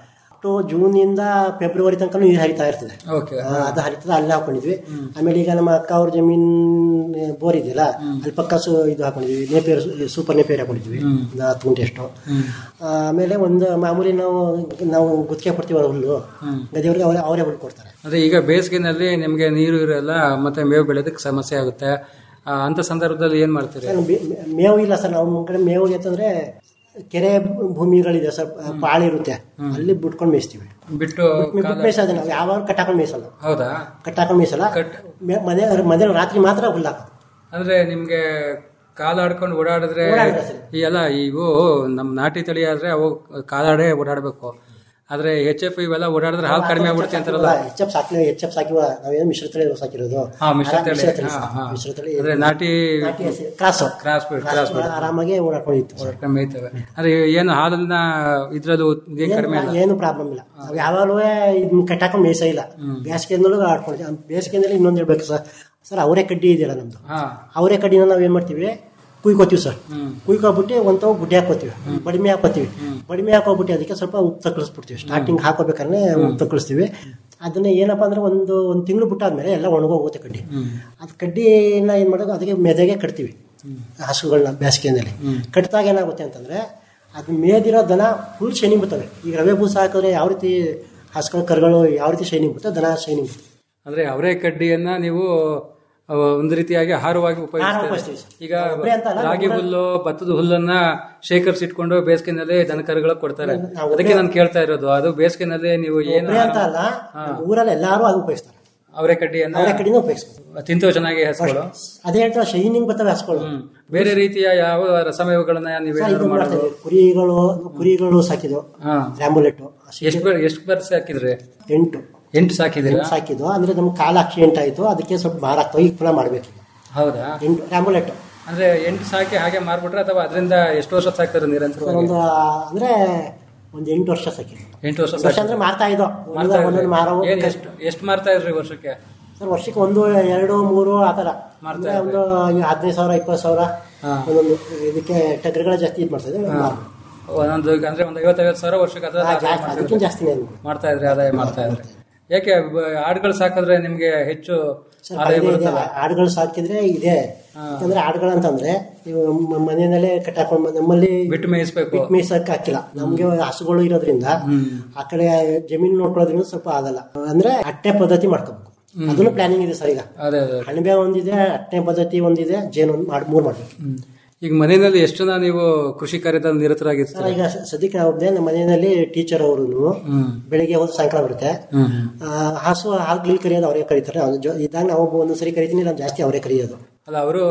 ಟು ಜೂನ್ ಇಂದ ಫೆಬ್ರವರಿ ತನಕ ನೀರು ಹರಿತಾ ಇರ್ತದೆ ಓಕೆ ಆ, ಅದು ಹರಿತದ ಅಲ್ಲೇ ಹಾಕೊಂಡಿದ್ವಿ ಆಮೇಲೆ ಈಗ ನಮ್ಮ ಅಕ್ಕ ಅವ್ರ ಜಮೀನ್ ಬೋರ್ ಇದೆಯಲ್ಲ ಅಲ್ಲಿ ಪಕ್ಕ ಸು ಇದು ಹಾಕೊಂಡಿದ್ವಿ ನೇಪೇರ್ ಸೂಪರ್ ನೇಪೇರ್ ಹಾಕೊಂಡಿದ್ವಿ ಒಂದು ಹತ್ತು ಗುಂಟೆ ಅಷ್ಟು ಆ, ಆಮೇಲೆ ಒಂದು ಮಾಮೂಲಿ ನಾವು ನಾವು ಗುತ್ತಿಗೆ ಕೊಡ್ತೀವಲ್ಲ ಹುಲ್ಲು ಗದ್ದೆಯವ್ರಿಗೆ ಅವರೇ ಅವರೇ ಹುಲ್ಲು ಕೊಡ್ತಾರೆ ಅದೇ ಈಗ ಬೇಸಿಗೆನಲ್ಲಿ ನಿಮ್ಗೆ ನೀರು ಇರಲ್ಲ ಮತ್ತೆ ಮೇವು ಬೆಳೆಯೋದಕ್ಕೆ ಸಮಸ್ಯೆ ಆಗುತ್ತೆ ಆ, ಅಂತ ಸಂದರ್ಭದಲ್ಲಿ ಏನ್ ಮಾಡ್ತೀರಿ ಸರ್, ಮೇ- ಮೇವು ಇಲ್ಲ ಸರ್ ನಮ್ಮ ಕಡೆ ಮೇವು ಅಂತಂದ್ರೆ ಕೆರೆ ಭೂಮಿಗಳಿದೆ ಸರ್ ಪಾಳಿರುತ್ತೆ ಅಲ್ಲಿ ಬಿಟ್ಕೊಂಡು ಮೇಯಿಸ್ತೀವಿ ಬಿಟ್ಟು ಬಿಟ್ಟು ಮೇಯಿಸೋದು ನಾವು ಯಾವಾಗ ಕಟ್ಟಾಕೊಂಡು ಮೇಯಿಸಲ್ಲ ಹೌದಾ ಕಟ್ಟಾಕೊಂಡು ಮೇಯಿಸಲ್ಲ ಮೆ- ಮನೆ ಮನೆ ರಾತ್ರಿ ಮಾತ್ರ ಹುಲ್ಲು ಹಾಕೋದು ಅಂದ್ರೆ ನಿಮ್ಗೆ ಕಾಲಾಡ್ಕೊಂಡು ಓಡಾಡಿದ್ರೆ ಓಡಾಡಿದ್ರೆ ಸರಿ. ಈ ಎಲ್ಲ ಇವು ನಮ್ ನಾಟಿ ತಳಿ ಆದ್ರೆ ಅವು ಕಾಲಾಡೇ ಓಡಾಡ್ಬೇಕು ಆದ್ರೆ ಎಚ್ ಎಫ್ ಇವೆಲ್ಲ ಓಡಾಡಿದ್ರೆ ಹಾಲು ಕಡಿಮೆ ಆಗ್ಬಿಡುತ್ತೆ ಅಂತಾರಲ್ಲ ಎಚ್ ಎಫ್ ಸಾಕಿ ಎಚ್ ಎಫ್ ಸಾಕಿವ ನಾವೇನು ಮಿಶ್ರ ತಳಿ ಸಾಕಿರೋದು ಹಾ ಮಿಶ್ರ ಆರಾಮ್ ತಳಿ ಮಿಶ್ರ ತಳಿ ಹಾ, ಸರ್. ಹಾ. ಮಿಶ್ರ ತಳಿ ಅಂದ್ರೆ ನಾಟಿ ನಾಟಿ ಹಸಿ- ಕ್ರಾಸ್ ಕ್ರಾಸ್ ಬಿಡ್ ಕ್ರಾಸ್ ಬಿಡ್ ಆರಾಮಾಗಿ ಓಡಾಡ್ಕೊಂಡಿತ್ತು ಓಡಾಡ್ಕೊಂಡು ಮೇಯ್ತವೆ ಅಂದ್ರೆ ಏನು ಹಾಲನ್ನ ಇದ್ರಲ್ಲೂ ಏನ್ ಕಡಿಮೆ ಏನು- ಇಲ್ಲ ಏನು ಪ್ರಾಬ್ಲಮ್ ಇಲ್ಲ ನಾವು ಯಾವಾಗಲೂ ಇದನ್ನ ಕಟ್ಟಾಕೊಂಡು ಮೇಯ್ಸ ಇಲ್ಲ ಬೇಸಿಗೆಯಿಂದಲೂ ಆಡ್ಕೊಂಡು ಬೇಸಿಗೆಯಿಂದಲೂ ಇನ್ನೊಂದು ಹೇಳ್ಬೇಕು ಸರ್ ಸರ್ ಅವರೇ ಕಡ್ಡಿ ಇದೆಯಲ್ಲ ನಮ್ದು ಹಾ ಅವರೇ ಕಡ್ಡಿನ ನಾವು ಏನ್ ಮಾಡ್ತೀವಿ ಕುಯ್ಕೋತೀವಿ ಸರ್ ಕುಯ್ಕೊಬಿಟ್ಟು ಒಂದು ತಾವು ಗುಡ್ಡೆ ಹಾಕೋತೀವಿ ಬಡಿಮೆ ಹಾಕೋತೀವಿ ಬಡಿಮೆ ಹಾಕೋಬಿಟ್ಟು ಅದಕ್ಕೆ ಸ್ವಲ್ಪ ಉಪ್ಪು ತಕ್ಕಳಿಸ್ಬಿಡ್ತೀವಿ ಸ್ಟಾರ್ಟಿಂಗ್ ಹಾಕೋಬೇಕಾದ್ರೆ ಉಪ್ಪು ತಕ್ಕಳಿಸ್ತೀವಿ ಅದನ್ನ ಏನಪ್ಪಾ ಅಂದ್ರೆ ಒಂದು ಒಂದು ತಿಂಗಳು ಬಿಟ್ಟಾದ್ಮೇಲೆ ಎಲ್ಲ ಒಣಗೋಗುತ್ತೆ ಕಡ್ಡಿ ಅದು ಕಡ್ಡಿನ ಏನ್ ಮಾಡೋದು ಅದಕ್ಕೆ ಮೆದೆಗೆ ಕಟ್ತೀವಿ ಹಸುಗಳನ್ನ ಬೇಸಿಗೆನಲ್ಲಿ ಕಟ್ಟಿದಾಗ ಏನಾಗುತ್ತೆ ಅಂತಂದ್ರೆ ಅದು ಮೇದಿರೋ ದನ ಫುಲ್ ಶೈನಿಂಗ್ ಬರ್ತವೆ ಈಗ ರವೆ ಬೂಸ ಹಾಕಿದ್ರೆ ಯಾವ ರೀತಿ ಹಸುಗಳು ಕರುಗಳು ಯಾವ ರೀತಿ ಶೈನಿಂಗ್ ಬರ್ತದೆ ದನ ಶೈನಿಂಗ್ ಬರ್ತದೆ ಅಂದ್ರೆ ಅವರೇ ಕಡ್ಡಿಯನ್ನ ನೀವು ಆ, ಒಂದು ರೀತಿಯಾಗಿ ಆಹಾರವಾಗಿ ಉಪಯೋಗಿಸ್ತೀವಿ ಉಪಯೋಗಿಸ್ತೀರಿ ಸರ್. ಈಗ ಒಬ್ರೇ ಅಂತ ಅಲ್ಲ, ರಾಗಿ ಒಬ್ರೇ- ಹುಲ್ಲು ಭತ್ತದ ಹುಲ್ಲನ್ನ ಶೇಖರಿಸಿಟ್ಕೊಂಡು ಬೇಸಿಗೆನಲ್ಲಿ ದನಕರುಗಳು ಕೊಡ್ತಾರೆ ನಾವು ಅದಕ್ಕೆ ನಾನು ಕೇಳ್ತಾ ಇರೋದು ಅದು ಬೇಸಿಗೆನಲ್ಲಿ ನೀವು ಏನು ಒಬ್ರೇ ಅಂತ ಅಲ್ಲ ಊರಲ್ಲಿ ಎಲ್ಲಾರು ಅದು ಉಪಯೋಗಿಸ್ತಾರೆ ಅವರೇ ಕಡ್ಡಿಯನ್ನ ಅವರೇ ಕಡ್ಡಿನ ಉಪಯೋಗಿಸ್ತಾರೆ ತಿಂತವೆ ಚೆನ್ನಾಗಿ ಹಸುಗಳು ಅದೇ ಹೇಳ್ತಾರೆ ಶೈನಿಂಗ್ ಬರ್ತವೆ ಹಸುಗಳು ಬೇರೆ ರೀತಿಯ ಯಾವ ರಸಮೇವುಗಳನ್ನ ಸರ್, ನೀವೇನಾದ್ರು ಇದು ಮಾಡೋದು ಮಾಡ್ತೀವಿ. ಕುರಿಗಳು ಕುರಿಗಳು ಸಾಕಿದ್ವು ಹಾ ರ್ಯಾಮುಲೆಟ್ ಎಷ್ಟು ಬರ್ ಎಷ್ಟು ಬರ್ಸ್ ಹಾಕಿದ್ರಿ ಎಂಟು ಎಂಟು ಸಾಕಿದ್ದೀರಾ ಎಂಟು ಸಾಕಿದ್ವು ಅಂದ್ರೆ ನಮ್ಗೆ ಕಾಲ ಆಕ್ಸಿಡೆಂಟ್ ಆಯ್ತು ಅದಕ್ಕೆ ಸ್ವಲ್ಪ ಮಾರಾಕ್ತವೆ ಈಗ ಪುನಃ ಮಾಡ್ಬೇಕು ಹೌದಾ ಎಂಟು ರ್ಯಾಮುಲೆಟ್ ಅಂದ್ರೆ ಎಂಟು ಸಾಕಿ ಹಾಗೆ ಮಾರ್ಬಿಟ್ರೆ ಅಥವಾ ಅದರಿಂದ ಎಷ್ಟು ವರ್ಷ ಸಾಕ್ತಾರೆ ನಿರಂತರವಾಗಿ ಒಂದು ಅಂದ್ರೆ ಒಂದು ಎಂಟು ವರ್ಷ ಸಾಕಿದ್ವು ಎಂಟು ವರ್ಷ ವರ್ಷ ಅಂದ್ರೆ ಮಾರ್ತಾ ಇದ್ದೋ ಮಾರ್ತಾ ಇದ್ರಿ? ಒಂದೊಂದು ಮಾರೋ ಏನ್ ಎಷ್ಟು ಎಷ್ಟು ಮಾರ್ತಾ ಇದ್ರಿ ವರ್ಷಕ್ಕೆ ಸರ್ ವರ್ಷಕ್ಕೆ ಒಂದು ಎರಡು ಮೂರು ಆ ಥರ ಅಂದ್ರೆ ಒಂದು ಈಗ ಹದಿನೈದು ಸಾವಿರ ಇಪ್ಪತ್ತು ಸಾವಿರ ಒಂದೊಂದು ಇದಕ್ಕೆ ಟಗರುಗಳ ಜಾಸ್ತಿ ಇದು ಮಾಡ್ತಾ ಇದ್ದೀವಿ ಒಂದೊಂದು ಅಂದ್ರೆ ಒಂದು ಐವತ್ತೈವತ್ತು ಸಾವಿರ ವರ್ಷಕ್ಕೆ ಅದರ ಹಾ, ಆದಾಯ ಜಾಸ್ತಿ, ಮಾಡ್ತಾ ಅದಕ್ಕಿಂತ ಇದ್ರಿ. ಜಾಸ್ತಿನೇ ಅದು. ಮಾಡ್ತಾ ಇದ್ರಿ ಆದಾಯ ಮಾಡ್ತಾ ಇದ್ರಿ ಯಾಕೆ ಬ- ಆಡುಗಳು ಸಾಕಿದ್ರೆ ನಿಮ್ಗೆ ಹೆಚ್ಚು ಸರ್, ಆದಾಯ ಇದೆ, ಇದೆ. ಬರುತ್ತಲ್ಲ ಆಡುಗಳು ಸಾಕಿದ್ರೆ ಇದೆ ಯಾಕಂದ್ರೆ ಆಡುಗಳು ಅಂತಂದ್ರೆ ಇವು ಮ- ಮನೆಯಲ್ಲೇ ಕಟ್ಟಾಕೊಂಡು ನಮ್ಮಲ್ಲಿ ಬಿಟ್ಟು ಮೇಯಿಸ್ಬೇಕು ಬಿಟ್ಟು ಮೇಯ್ಸಕ್ ಹಾಕಿಲ್ಲ ನಮ್ಗೆ ಹಸುಗಳು ಇರೋದ್ರಿಂದ ಆ ಕಡೆ ಜಮೀನು ನೋಡ್ಕೊಳ್ಳೋದ್ರಿಂದ ಸ್ವಲ್ಪ ಆಗಲ್ಲ ಅಂದ್ರೆ ಅಟ್ಟೆ ಪದ್ಧತಿ ಮಾಡ್ಕೋಬೇಕು ಅದನ್ನು ಪ್ಲಾನಿಂಗ್ ಇದೆ ಸರ್ ಈಗ ಅದೇ ಅದೇ ಅಣಬೆ ಒಂದಿದೆ ಅಟ್ಟೆ ಪದ್ಧತಿ ಒಂದಿದೆ ಜೇನು ಒಂದು ಮಾಡಿ ಮೂರು ಮಾಡ್ಬೇಕು ಹ್ಮ್. ಈಗ ಮನೆಯಲ್ಲಿ ಎಷ್ಟು ಜನ ನೀವು ಕೃಷಿ ಕಾರ್ಯದಲ್ಲಿ ಸರ್, ನಿರತರಾಗಿರ್ತೀರಿ ಈಗ ಸ- ಸದ್ಯಕ್ಕೆ ನಾವು ಒಬ್ನೇ ನಮ್ಮ ಮನೆಯಲ್ಲಿ ಟೀಚರ್ ಅವರು ಬೆಳಿಗ್ಗೆ ಹೋದ್ರೆ ಸಾಯಂಕಾಲ ಬರುತ್ತೆ ಆ, ಹಸು ಹಾಲು ಗಿಲ್ ಕರಿಯೋದು ಅವರೇ ಕರೀತಾರೆ ಅವ್ರು ಜೊ- ಇದ್ದಾಗ ನಾವು ಒಂದೊಂದ್ಸರಿ ಕರಿತೀನಿ ನಾನು ಜಾಸ್ತಿ ಅವರೇ ಕರಿಯೋದು ಅಲ್ಲ ಅವರು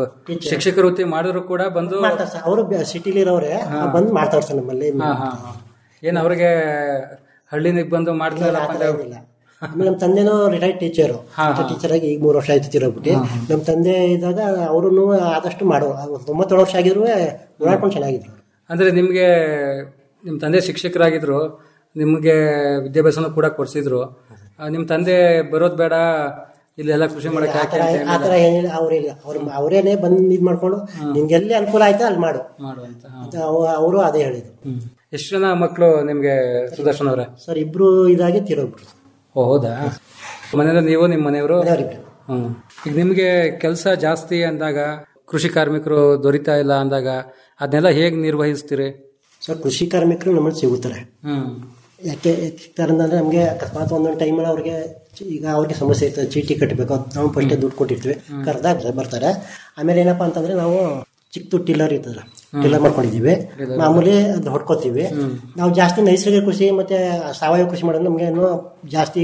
ಶಿಕ್ಷಕ ವೃತ್ತಿ ಮಾಡಿದ್ರು ಕೂಡ ಬಂದು ಮಾಡ್ತಾರೆ ಸರ್ ಅವರು ಸಿಟಿಲಿ ಇರೋರೆ ಬಂದು ಮಾಡ್ತಾರೆ ಸರ್ ನಮ್ಮಲ್ಲಿ ಹಾ ಹಾ ಹಾ. ಏನ್ ಅವ್ರಿಗೆ ಹಳ್ಳಿನಿಗೆ ಬಂದು ಮಾಡ್ತಾರಪ್ಪ ಅಂತ ಇಲ್ಲ ಆಮೇಲೆ ನಮ್ಮ ತಂದೆನೂ ರಿಟೈರ್ಡ್ ಟೀಚರು ಟೀಚರ್ ಆಗಿ ಈಗ ಮೂರು ವರ್ಷ ಆಯ್ತು ತಿರೋಗ್ಬಿಟ್ಟು ನಮ್ಮ ತಂದೆ ಇದ್ದಾಗ ಅವರು ಆದಷ್ಟು ಮಾಡೋ ತೊಂಬತ್ತೇಳು ವರ್ಷ ಆಗಿದ್ರು ಓಡಾಡ್ಕೊಂಡು ಚೆನ್ನಾಗಿದ್ರು ಅಂದ್ರೆ ನಿಮ್ಗೆ ನಿಮ್ಮ ತಂದೆ ಶಿಕ್ಷಕರಾಗಿದ್ರು ನಿಮಗೆ ವಿದ್ಯಾಭ್ಯಾಸನೂ ಕೂಡ ಕೊಡಿಸಿದ್ರು ನಿಮ್ಮ ತಂದೆ ಬರೋದು ಬೇಡ ಇಲ್ಲೆಲ್ಲ ಕೃಷಿ ಮಾಡಕ್ಕೆ ಆ ಯಾಕೆ ಥರ ಅಂತ ಆ ಥರ ಹೇಳಿಲ್ಲ? ಏನಿಲ್ಲ ಅವರಿಲ್ಲ ಅವ್ರು ಅವರೇನೆ ಬಂದು ಇದು ಮಾಡ್ಕೊಂಡು ನಿಮ್ಗೆ ಎಲ್ಲಿ ಅನುಕೂಲ ಆಯ್ತಾ ಅಲ್ಲಿ ಮಾಡು ಮಾಡು ಅಂತ ಹಾ. ಅವರು ಅದೇ ಹೇಳಿದ್ರು ಹ್ಮ್. ಎಷ್ಟು ಜನ ಮಕ್ಕಳು ನಿಮ್ಗೆ ಸುದರ್ಶನ್ ಅವರೇ ಸರ್ ಇಬ್ರು ಇದಾಗಿ ತೀರೋಗ್ಬಿಟ್ರು ಓ ಹೌದಾ ಮನೆಯಲ್ಲಿ ನೀವು ನಿಮ್ಮ ಮನೆಯವರು ಹ್ಮ್ ಈಗ ನಿಮ್ಗೆ ಕೆಲಸ ಜಾಸ್ತಿ ಅಂದಾಗ ಕೃಷಿ ಕಾರ್ಮಿಕರು ದೊರಿತಾ ಇಲ್ಲ ಅಂದಾಗ ಅದನ್ನೆಲ್ಲ ಹೇಗೆ ನಿರ್ವಹಿಸ್ತೀರಿ ಸರ್ ಕೃಷಿ ಕಾರ್ಮಿಕರು ನಮ್ಮಲ್ಲಿ ಸಿಗುತ್ತಾರೆ ಹ್ಮ್ ಯಾಕೆ ಸಿಗ್ತಾರೆ ಅಂದ್ರೆ ನಮಗೆ ಅಕಸ್ಮಾತ್ ಒಂದೊಂದು ಟೈಮಲ್ಲಿ ಅವ್ರಿಗೆ ಚಿ- ಈಗ ಅವ್ರಿಗೆ ಸಮಸ್ಯೆ ಇರ್ತದೆ ಚೀಟಿ ಕಟ್ಟಬೇಕು ನಾವು ಫಸ್ಟೇ ದುಡ್ಡು ಕೊಟ್ಟಿರ್ತೀವಿ ಕರೆದಾಗ ಬರ್ತಾರೆ ಆಮೇಲೆ ಏನಪ್ಪಾ ಅಂತಂದ್ರೆ ನಾವು ಚಿಕ್ಕದು ಟಿಲ್ಲರ್ ಇರ್ತದಲ್ಲ ಟಿಲ್ಲರ್ ಮಾಡ್ಕೊಂಡಿದೀವಿ ಮಾಮೂಲಿ ಅದು ಹೊಡ್ಕೋತೀವಿ ನಾವು ಜಾಸ್ತಿ ನೈಸರ್ಗಿಕ ಕೃಷಿ ಮತ್ತೆ ಸಾವಯವ ಕೃಷಿ ಮಾಡೋದು ನಮ್ಗೆ ಏನು ಜಾಸ್ತಿ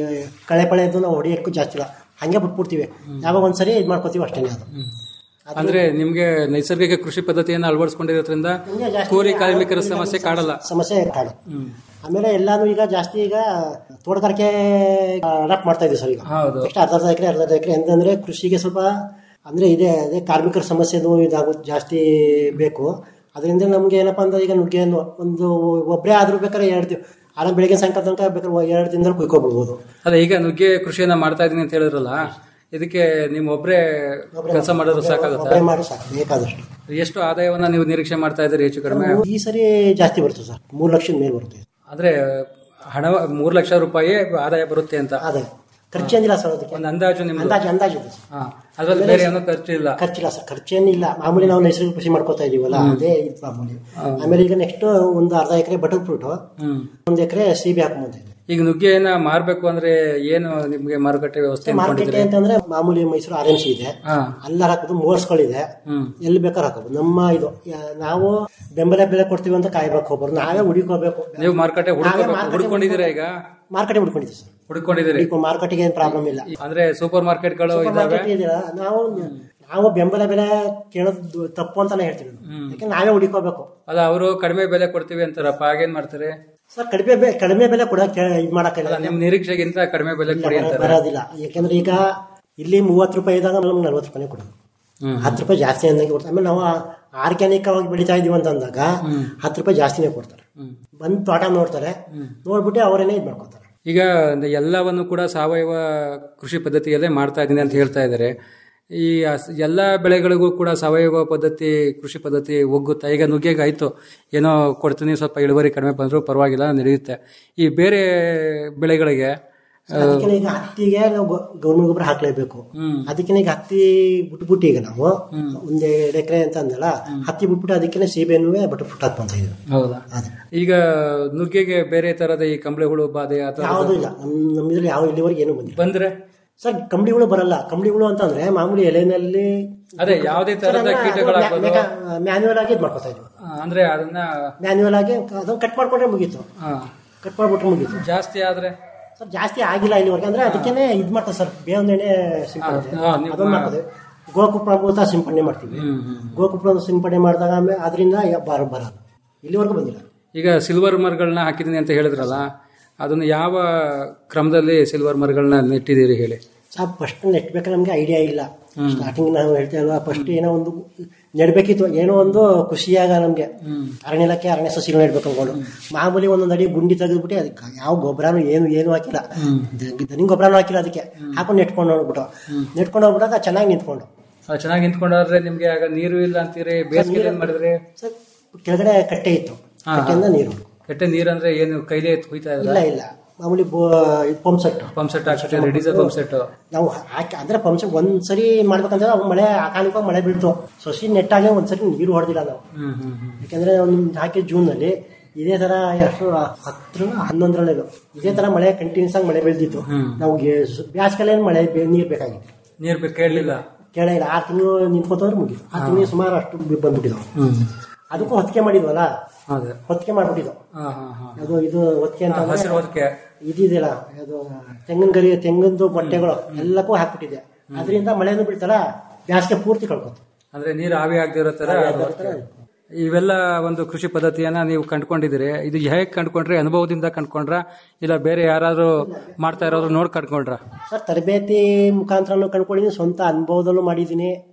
ಕಳೆ ಪಳೆ ಅದು ನಾವು ಹೊಡಿಯೋಕ್ಕೂ ಜಾಸ್ತಿ ಇಲ್ಲ ಹಂಗೆ ಬಿಟ್ಬಿಡ್ತೀವಿ ಯಾವಾಗ ಒಂದ್ಸರಿ ಇದು ಮಾಡ್ಕೋತೀವಿ ಅಷ್ಟೇ ಅದು ಅಂದ್ರೆ ನಿಮ್ಗೆ ನೈಸರ್ಗಿಕ ಕೃಷಿ ಪದ್ಧತಿಯನ್ನು ಅಳವಡಿಸ್ಕೊಂಡಿರೋದ್ರಿಂದ ಕೂಲಿ ಕಾರ್ಮಿಕರ ಸಮಸ್ಯೆ ಕಾಡಲ್ಲ ಸಮಸ್ಯೆ ಕಾಡು ಆಮೇಲೆ ಎಲ್ಲಾನು ಈಗ ಜಾಸ್ತಿ ಈಗ ತೋಟಗಾರಿಕೆ ಅಡಾಪ್ಟ್ ಮಾಡ್ತಾ ಇದೀವಿ ಸರ್ ಈಗ ಹೌದು ಎಷ್ಟು ಅರ್ಧ ಅರ್ಧ ಎಕರೆ ಅರ್ಧ ಅರ್ಧ ಎಕರೆ ಅಂತಂದ್ರೆ ಕೃಷಿಗೆ ಸ್ವಲ್ಪ ಅಂದ್ರೆ ಇದೆ ಅದೇ ಕಾರ್ಮಿಕರ ಸಮಸ್ಯೆದು ಇದಾಗೋದು ಜಾಸ್ತಿ ಬೇಕು ಅದರಿಂದ ನಮ್ಗೆ ಏನಪ್ಪಾ ಅಂದ್ರೆ ಈಗ ನುಗ್ಗೆ ಅನ್ನೋ ಒಂದು ಒಬ್ಬರೇ ಆದ್ರೂ ಬೇಕಾದ್ರೆ ಎರಡು ದಿನ ಆರಾಮ್ ಬೆಳಿಗ್ಗೆ ಸಾಯಂಕಾಲ ತನಕ ಬೇಕಾದ್ರೆ ಎರಡು ದಿನದಲ್ಲಿ ಕುಯ್ಕೊಬಿಡ್ಬೋದು ಅದೇ ಈಗ ನುಗ್ಗೆ ಕೃಷಿಯನ್ನ ಮಾಡ್ತಾ ಇದೀನಿ ಅಂತ ಹೇಳಿದ್ರಲ್ಲ ಇದಕ್ಕೆ ನಿಮ್ ಒಬ್ರೇ ಕೆಲಸ ಮಾಡಿದ್ರು ಸಾಕಾಗುತ್ತಾ ಒಬ್ಬರೇ ಮಾಡಿ ಸಾಕು ಬೇಕಾದಷ್ಟು ಎಷ್ಟು ಆದಾಯವನ್ನ ನೀವು ನಿರೀಕ್ಷೆ ಮಾಡ್ತಾ ಇದ್ದೀರಿ ಹೆಚ್ಚು ಕಡಿಮೆ ಈ ಸರಿ ಜಾಸ್ತಿ ಬರ್ತದೆ ಸರ್ ಮೂರು ಲಕ್ಷದ ಮೇಲೆ ಬರುತ್ತೆ ಅಂದ್ರೆ ಹಣ ಮೂರು ಲಕ್ಷ ರೂಪಾಯಿ ಆದಾಯ ಬರುತ್ತೆ ಅಂತ ಅದೇ ಖರ್ಚೇನಿಲ್ಲ ಸರ್ ಅದಕ್ಕೆ ಒಂದು ಅಂದಾಜು ನಿಮ್ದು ಅಂದಾಜು ಅಂದಾಜು ಇದೆ ಸರ್. ಹಾ ಅದ್ರಲ್ಲಿ ಬೇರೆ ಏನೋ ಖರ್ಚು ಇಲ್ಲ ಖರ್ಚಿಲ್ಲ ಸರ್ ಖರ್ಚೇನಿಲ್ಲ ಮಾಮೂಲಿ ನಾವು ನೈಸರ್ಗಿಕ ಕೃಷಿ ಮಾಡ್ಕೋತಾ ಇದೀವಲ್ಲ ಅದೇ ಇದು ಮಾಮೂಲಿ ಆಮೇಲೆ ಈಗ ನೆಕ್ಸ್ಟ್ ಒಂದು ಅರ್ಧ ಎಕರೆ ಬಟರ್ ಫ್ರೂಟ್ ಹ್ಮ್ ಒಂದು ಎಕರೆ ಸಿಬಿ ಹಾಕೊಂಬಂತ ಈಗ ನುಗ್ಗೆಯನ್ನ ಮಾರ್ಬೇಕು ಅಂದ್ರೆ ಏನು ನಿಮ್ಗೆ ಮಾರುಕಟ್ಟೆ ವ್ಯವಸ್ಥೆ ಮಾರ್ಕೆಟ್ ಅನ್ಕೊಂಡಿದ್ದೀರಿ ಅಂತಂದ್ರೆ ಮಾಮೂಲಿ ಮೈಸೂರು ಆರ್ ಎಂ ಸಿ ಇದೆ ಹಾ ಎಲ್ಲ ಹಾಕೋದು ಮೋರ್ಸ್ಗಳಿದೆ ಹ್ಮ್ ಎಲ್ಲಿ ಬೇಕಾದ್ರೆ ಹಾಕೋದು ನಮ್ಮ ಇದು ಯಾ- ನಾವು ಬೆಂಬಲ ಬೆಲೆ ಕೊಡ್ತೀವಿ ಅಂತ ಕಾಯ್ಬೇಕು ಹೋಗ್ಬಾರ್ದು ನಾವೇ ಹುಡುಕೋಬೇಕು ನೀವು ಮಾರುಕಟ್ಟೆ ಹುಡುಕ ಹುಡ್ಕೊಂಡಿದ್ದೀರಾ ಈಗ ಮಾರ್ಕೆಟ್ ಹುಡ್ಕೊಂಡಿದ್ದೀವಿ ಸರ್ ಹುಡ್ಕೊಂಡಿದ್ದೀರಿ ಈಗ ಮಾರ್ಕೆಟ್ಗೆ ಏನು ಪ್ರಾಬ್ಲಮ್ ಇಲ್ಲ ಅಂದ್ರೆ ಸೂಪರ್ ಮಾರ್ಕೆಟ್ಗಳು ಸೂಪರ್ ಇದಾವೆ ಮಾರ್ಕೆಟ್ ಇದೆಯಲ್ಲ ನಾವು ನಾವು ಬೆಂಬಲ ಬೆಲೆ ಕೇಳೋದು ತಪ್ಪು ಅಂತಾನೆ ಹೇಳ್ತೀವಿ ನಾವು. ಯಾಕೆ ನಾವೇ ಹುಡುಕೋಬೇಕು ಅಲ್ಲ ಅವರು ಕಡಿಮೆ ಬೆಲೆ ಕೊಡ್ತೀವಿ ಅಂತಾರಪ್ಪ ಹಾಗೇನ್ ಮಾಡ್ತಾರೆ ಸರ್ ಕಡಿಮೆ ಬೆ- ಕಡಿಮೆ ಬೆಲೆ ಕೂಡ ಇದು ಮಾಡಕ್ಕಿಲ್ಲ ಅಲ್ಲ ನಿಮ್ ನಿರೀಕ್ಷೆಗಿಂತ ಕಡಿಮೆ ಬೆಲೆ ಕೊಡಿ ಅಂತಾರೆ ಬರೋದಿಲ್ಲ ಯಾಕಂದ್ರೆ ಈಗ ಇಲ್ಲಿ ಮೂವತ್ತು ರೂಪಾಯಿ ಇದ್ದಾಗ ನಮ್ಗೆ ನಲ್ವತ್ತು ರೂಪಾಯಿ ಕೊಡೋದು ಹ್ಮ್. ಹತ್ತು ರೂಪಾಯಿ ಜಾಸ್ತಿ ಅಂದಂಗೆ ಕೊಡ್ತಾರೆ ಆಮೇಲೆ ನಾವು ಆರ್ಗ್ಯಾನಿಕ್ ಆಗಿ ಬೆಳಿತಾ ಇದೀವಿ ಅಂತ ಅಂದಾಗ ಹತ್ತು ರೂಪಾಯಿ ಜಾಸ್ತಿನೇ ಕೊಡ್ತಾರೆ ಹ್ಮ್. ಬಂದು ತೋಟ ನೋಡ್ತಾರೆ ನೋಡ್ಬಿಟ್ಟು ಅವರೇನೆ ಇದು ಮಾಡ್ಕೊತಾರೆ ಈಗ ಎಲ್ಲವನ್ನು ಕೂಡ ಸಾವಯವ ಕೃಷಿ ಪದ್ಧತಿಯಲ್ಲೇ ಮಾಡ್ತಾ ಇದ್ದೀನಿ ಅಂತ ಹೇಳ್ತಾ ಇದ್ದಾರೆ ಈ ಅಸ್- ಎಲ್ಲ ಬೆಳೆಗಳಿಗೂ ಕೂಡ ಸಾವಯವ ಪದ್ಧತಿ ಕೃಷಿ ಪದ್ಧತಿ ಒಗ್ಗುತ್ತಾ ಈಗ ನುಗ್ಗೆಗೆ ಆಯ್ತು ಏನೋ ಕೊಡ್ತೀನಿ ಸ್ವಲ್ಪ ಇಳುವರಿ ಕಡಿಮೆ ಬಂದರೂ ಪರವಾಗಿಲ್ಲ ನಡೆಯುತ್ತೆ ಈ ಬೇರೆ ಬೆಳೆಗಳಿಗೆ ಆ, ಅದಕ್ಕೆ ಈಗ ಹತ್ತಿಗೆ ನಾವು ಗೌರ್ಮೆಂಟ್ ಗೊಬ್ಬರ ಹಾಕ್ಲೇಬೇಕು ಅದಕ್ಕೆ ಈಗ ಹತ್ತಿ ಬಿಟ್ಬಿಟ್ಟು ಈಗ ನಾವು ಒಂದ್ ಎರಡು ಎಕರೆ ಅಂತ ಅಂದಲ್ಲ ಹತ್ತಿ ಬಿಟ್ಬಿಟ್ಟು ಅದಕ್ಕೆ ಸೀಬೆನೂ ಬಟ್ ಫುಟ್ ಹಾಕ್ಕೊಂತ ಇದ್ವಿ ಹೌದಾ ಈಗ ನುಗ್ಗೆಗೆ ಬೇರೆ ತರದ ಈ ಕಂಬಳಿ ಹುಳು ಬಾಧೆ ಆ ಥರದ್ದು ಯಾವುದೂ ಇಲ್ಲ ನಮ್ ನಮ್ಮಿದ್ರಲ್ಲಿ ಯಾವ ಇಲ್ಲಿವರೆಗೆ ಏನು ಬಂದಿಲ್ಲ ಬಂದ್ರೆ ಸರ್ ಕಂಬಳಿಗಳು ಬರಲ್ಲ ಕಂಬಳಿಗಳು ಅಂತಂದ್ರೆ ಮಾಮೂಲಿ ಎಲೆನಲ್ಲಿ ಅದೇ ಯಾವುದೇ ತರದ ಕೀಟಗಳಾಗ್ಬೋದು ಮ್ಯಾನ್ಯುವಲ್ ಆಗಿ ಇದು ಮಾಡ್ಕೊತಾ ಇದ್ವಿ ಆ, ಅಂದ್ರೆ ಅದನ್ನ ಮ್ಯಾನ್ಯುವಲ್ ಆಗಿ ಅದನ್ನ ಕಟ್ ಮಾಡ್ಕೊಂಡ್ರೆ ಮುಗೀತು ಆ, ಕಟ್ ಮಾಡ್ಬಿಟ್ರೆ ಮುಗೀತು ಜಾಸ್ತಿ ಆದ್ರೆ ಸರ್ ಜಾಸ್ತಿ ಆಗಿಲ್ಲ ಇಲ್ಲಿವರೆಗೆ ಅಂದ್ರೆ ಅದಕ್ಕೇನೆ ಇದು ಮಾಡ್ತಾರೆ ಸರ್ ಬೇವಿನ ಎಣ್ಣೆ ಸಿಂಪಡಣೆ ಹಾ, ನೀವು ಅದನ್ನ ಮಾಡ್ತದೆ ಗೋಕುಪ್ರಾಮೃತ ಸಿಂಪಡಣೆ ಮಾಡ್ತೀವಿ ಗೋಕುಪ್ರಾಮೃತ ಸಿಂಪಡಣೆ ಮಾಡಿದಾಗ ಆಮೇಲೆ ಅದರಿಂದ ಬರ ಬರಲ್ಲ ಇಲ್ಲಿವರೆಗೂ ಬಂದಿಲ್ಲ ಈಗ ಸಿಲ್ವರ್ ಮರಗಳನ್ನ ಹಾಕಿದ್ದೀನಿ ಅಂತ ಹೇಳಿದ್ರಲ್ಲ ಅದನ್ನು ಯಾವ ಕ್ರಮದಲ್ಲಿ ಸಿಲ್ವರ್ ಮರಗಳನ್ನ ನೆಟ್ಟಿದ್ದೀರಿ ಹೇಳಿ ಸರ್ ಫಸ್ಟ್ ನೆಟ್ಬೇಕಾದ್ರೆ ನಮ್ಗೆ ಐಡಿಯಾ ಇಲ್ಲ ಸ್ಟಾರ್ಟಿಂಗ್ ನಾವು ಹೇಳ್ತಾ ಇಲ್ವಾ ಫಸ್ಟ್ ಏನೋ ಒಂದು ನೆಡ್ಬೇಕಿತ್ತು ಏನೋ ಒಂದು ಖುಷಿಯಾಗ ನಮ್ಗೆ ಅರಣ್ಯ ಇಲಾಖೆ ಅರಣ್ಯ ಸಸಿಗಳು ನೆಡ್ಬೇಕು ಅನ್ಕೊಂಡು ಮಾಮೂಲಿ ಒಂದೊಂದು ಅಡಿ ಗುಂಡಿ ತೆಗೆದ್ಬಿಟ್ಟು ಅದಕ್ಕೆ ಯಾವ ಗೊಬ್ಬರನು ಏನು ಏನು ಹಾಕಿಲ್ಲ ದನಿ ಗೊಬ್ಬರನು ಹಾಕಿಲ್ಲ ಅದಕ್ಕೆ ಹಾಕೊಂಡು ನೆಟ್ಕೊಂಡು ಹೋಗ್ಬಿಟ್ಟು ನೆಟ್ಕೊಂಡು ಹೋಗ್ಬಿಟ್ಟಾಗ ಚೆನ್ನಾಗಿ ನಿಂತ್ಕೊಂಡು ಆ, ಚೆನ್ನಾಗಿ ನಿಂತ್ಕೊಂಡಾದ್ರೆ ನಿಮ್ಗೆ ಆಗ ನೀರು ಇಲ್ಲ ಅಂತೀರಿ ಬೇಸಿಗೆ ಏನ್ ಮಾಡಿದ್ರಿ ಸರ್ ಕೆಳಗಡೆ ಕಟ್ಟೆ ಇತ್ತು ಹಾ, ಹಾ. ಕಟ್ಟೆಯಿಂದ ನೀರು ಕೆಟ್ಟ ನೀರಂದ್ರೆ ಏನು ಕೈಲೇ ಹುಯ್ತಾ ಇಲ್ಲ ಇಲ್ಲ ಮಾಮೂಲಿ ಪಂಪ್ ಸೆಟ್ ಪಂಪ್ ಸೆಟ್ ಹಾಕ್ಬಿಟ್ಟು ರೆಡಿಸಲ್ ಪಂಪ್ ಸೆಟ್ ನಾವು ಹಾಕಿ ಅಂದ್ರೆ ಪಂಪ್ ಸೆಟ್ ಒಂದ್ಸರಿ ಮಾಡ್ಬೇಕಂದ್ರೆ ಅವಾಗ ಮಳೆ ಅಕಾಲಿಕವಾಗಿ ಮಳೆ ಬೀಳ್ತು ಸಸಿ ನೆಟ್ಟಾಗೆ ಒಂದ್ಸರಿ ನೀರು ಹೊಡೆದಿಲ್ಲ ನಾವು ಹ್ಮ್ ಹ್ಮ್ ಹ್ಮ್ ಯಾಕಂದ್ರೆ ಒಂದು ಹಾಕಿ ಜೂನ್ ನಲ್ಲಿ ಇದೇ ತರ ಎಷ್ಟು ಹತ್ರ ಹನ್ನೊಂದರಲ್ಲಿ ಇದೇ ತರ ಮಳೆ ಕಂಟಿನ್ಯೂಸ್ ಆಗಿ ಮಳೆ ಬೀಳ್ತಿತ್ತು ನಾವು ಬ್ಯಾಸ್ಗೆಲ್ಲ ಮಳೆ ಬೇ- ನೀರ್ ಬೇಕಾಗಿತ್ತು ನೀರ್ ಬೇಕು ಕೇಳಲಿಲ್ಲ ಕೇಳ ಇಲ್ಲ ಆರು ತಿಂಗಳು ನಿಂತ್ಕೋತಂದ್ರೆ ಮುಗಿತು ಆ ತಿಂಗಳು ಸುಮಾರು ಅಷ್ಟು ಬಿ- ಬಂದ್ಬಿಟ್ಟಿದ್ವು ಅದಕ್ಕೂ ಹೊತ್ತಿಗೆ ಮಾಡಿದ್ವಲ್ಲ ಅದೇ ಹೊತ್ತಿಗೆ ಮಾಡ್ಬಿಟ್ಟಿದ್ವು ಹಾ ಹಾ ಹಾ ಅದು ಇದು ಹೊತ್ತಿಗೆ ಅಂತ ಹಾ, ಹಸಿರು ಹೊತ್ತಿಗೆ. ಇದಿದೆಯಲ್ಲ ಅದು ತೆಂಗಿನ ಗರಿ ತೆಂಗಿನದು ಬಟ್ಟೆಗಳು ಎಲ್ಲಕ್ಕೂ ಹಾಕ್ಬಿಟ್ಟಿದೆ ಅದರಿಂದ ಮಳೆನೂ ಬೀಳ್ತಲ್ಲ ಬ್ಯಾಸ್ಗೆ ಪೂರ್ತಿ ಕಳ್ಕೊತು ಅಂದ್ರೆ ನೀರು ಆವಿ ಆಗದಿರೋ ತರ ಆವಿ ಅದು ಆಗದಿರೋ ತರ ಇವೆಲ್ಲ ಒಂದು ಕೃಷಿ ಪದ್ಧತಿಯನ್ನ ನೀವು ಕಂಡ್ಕೊಂಡಿದ್ದೀರಿ ಇದು ಹೇಗೆ ಕಂಡ್ಕೊಂಡ್ರಿ ಅನುಭವದಿಂದ ಕಂಡ್ಕೊಂಡ್ರ ಇಲ್ಲ ಬೇರೆ ಯಾರಾದ್ರೂ ಮಾಡ್ತಾ ಇರೋರು ನೋಡ್ ಕಂಡ್ಕೊಂಡ್ರ ಸರ್ ತರಬೇತಿ ಮುಖಾಂತರನು ಕಂಡ್ಕೊಂಡಿದ್ದೀನಿ ಸ್ವಂತ ಅನುಭವದಲ್ಲೂ ಮಾಡಿದ್ದೀನಿ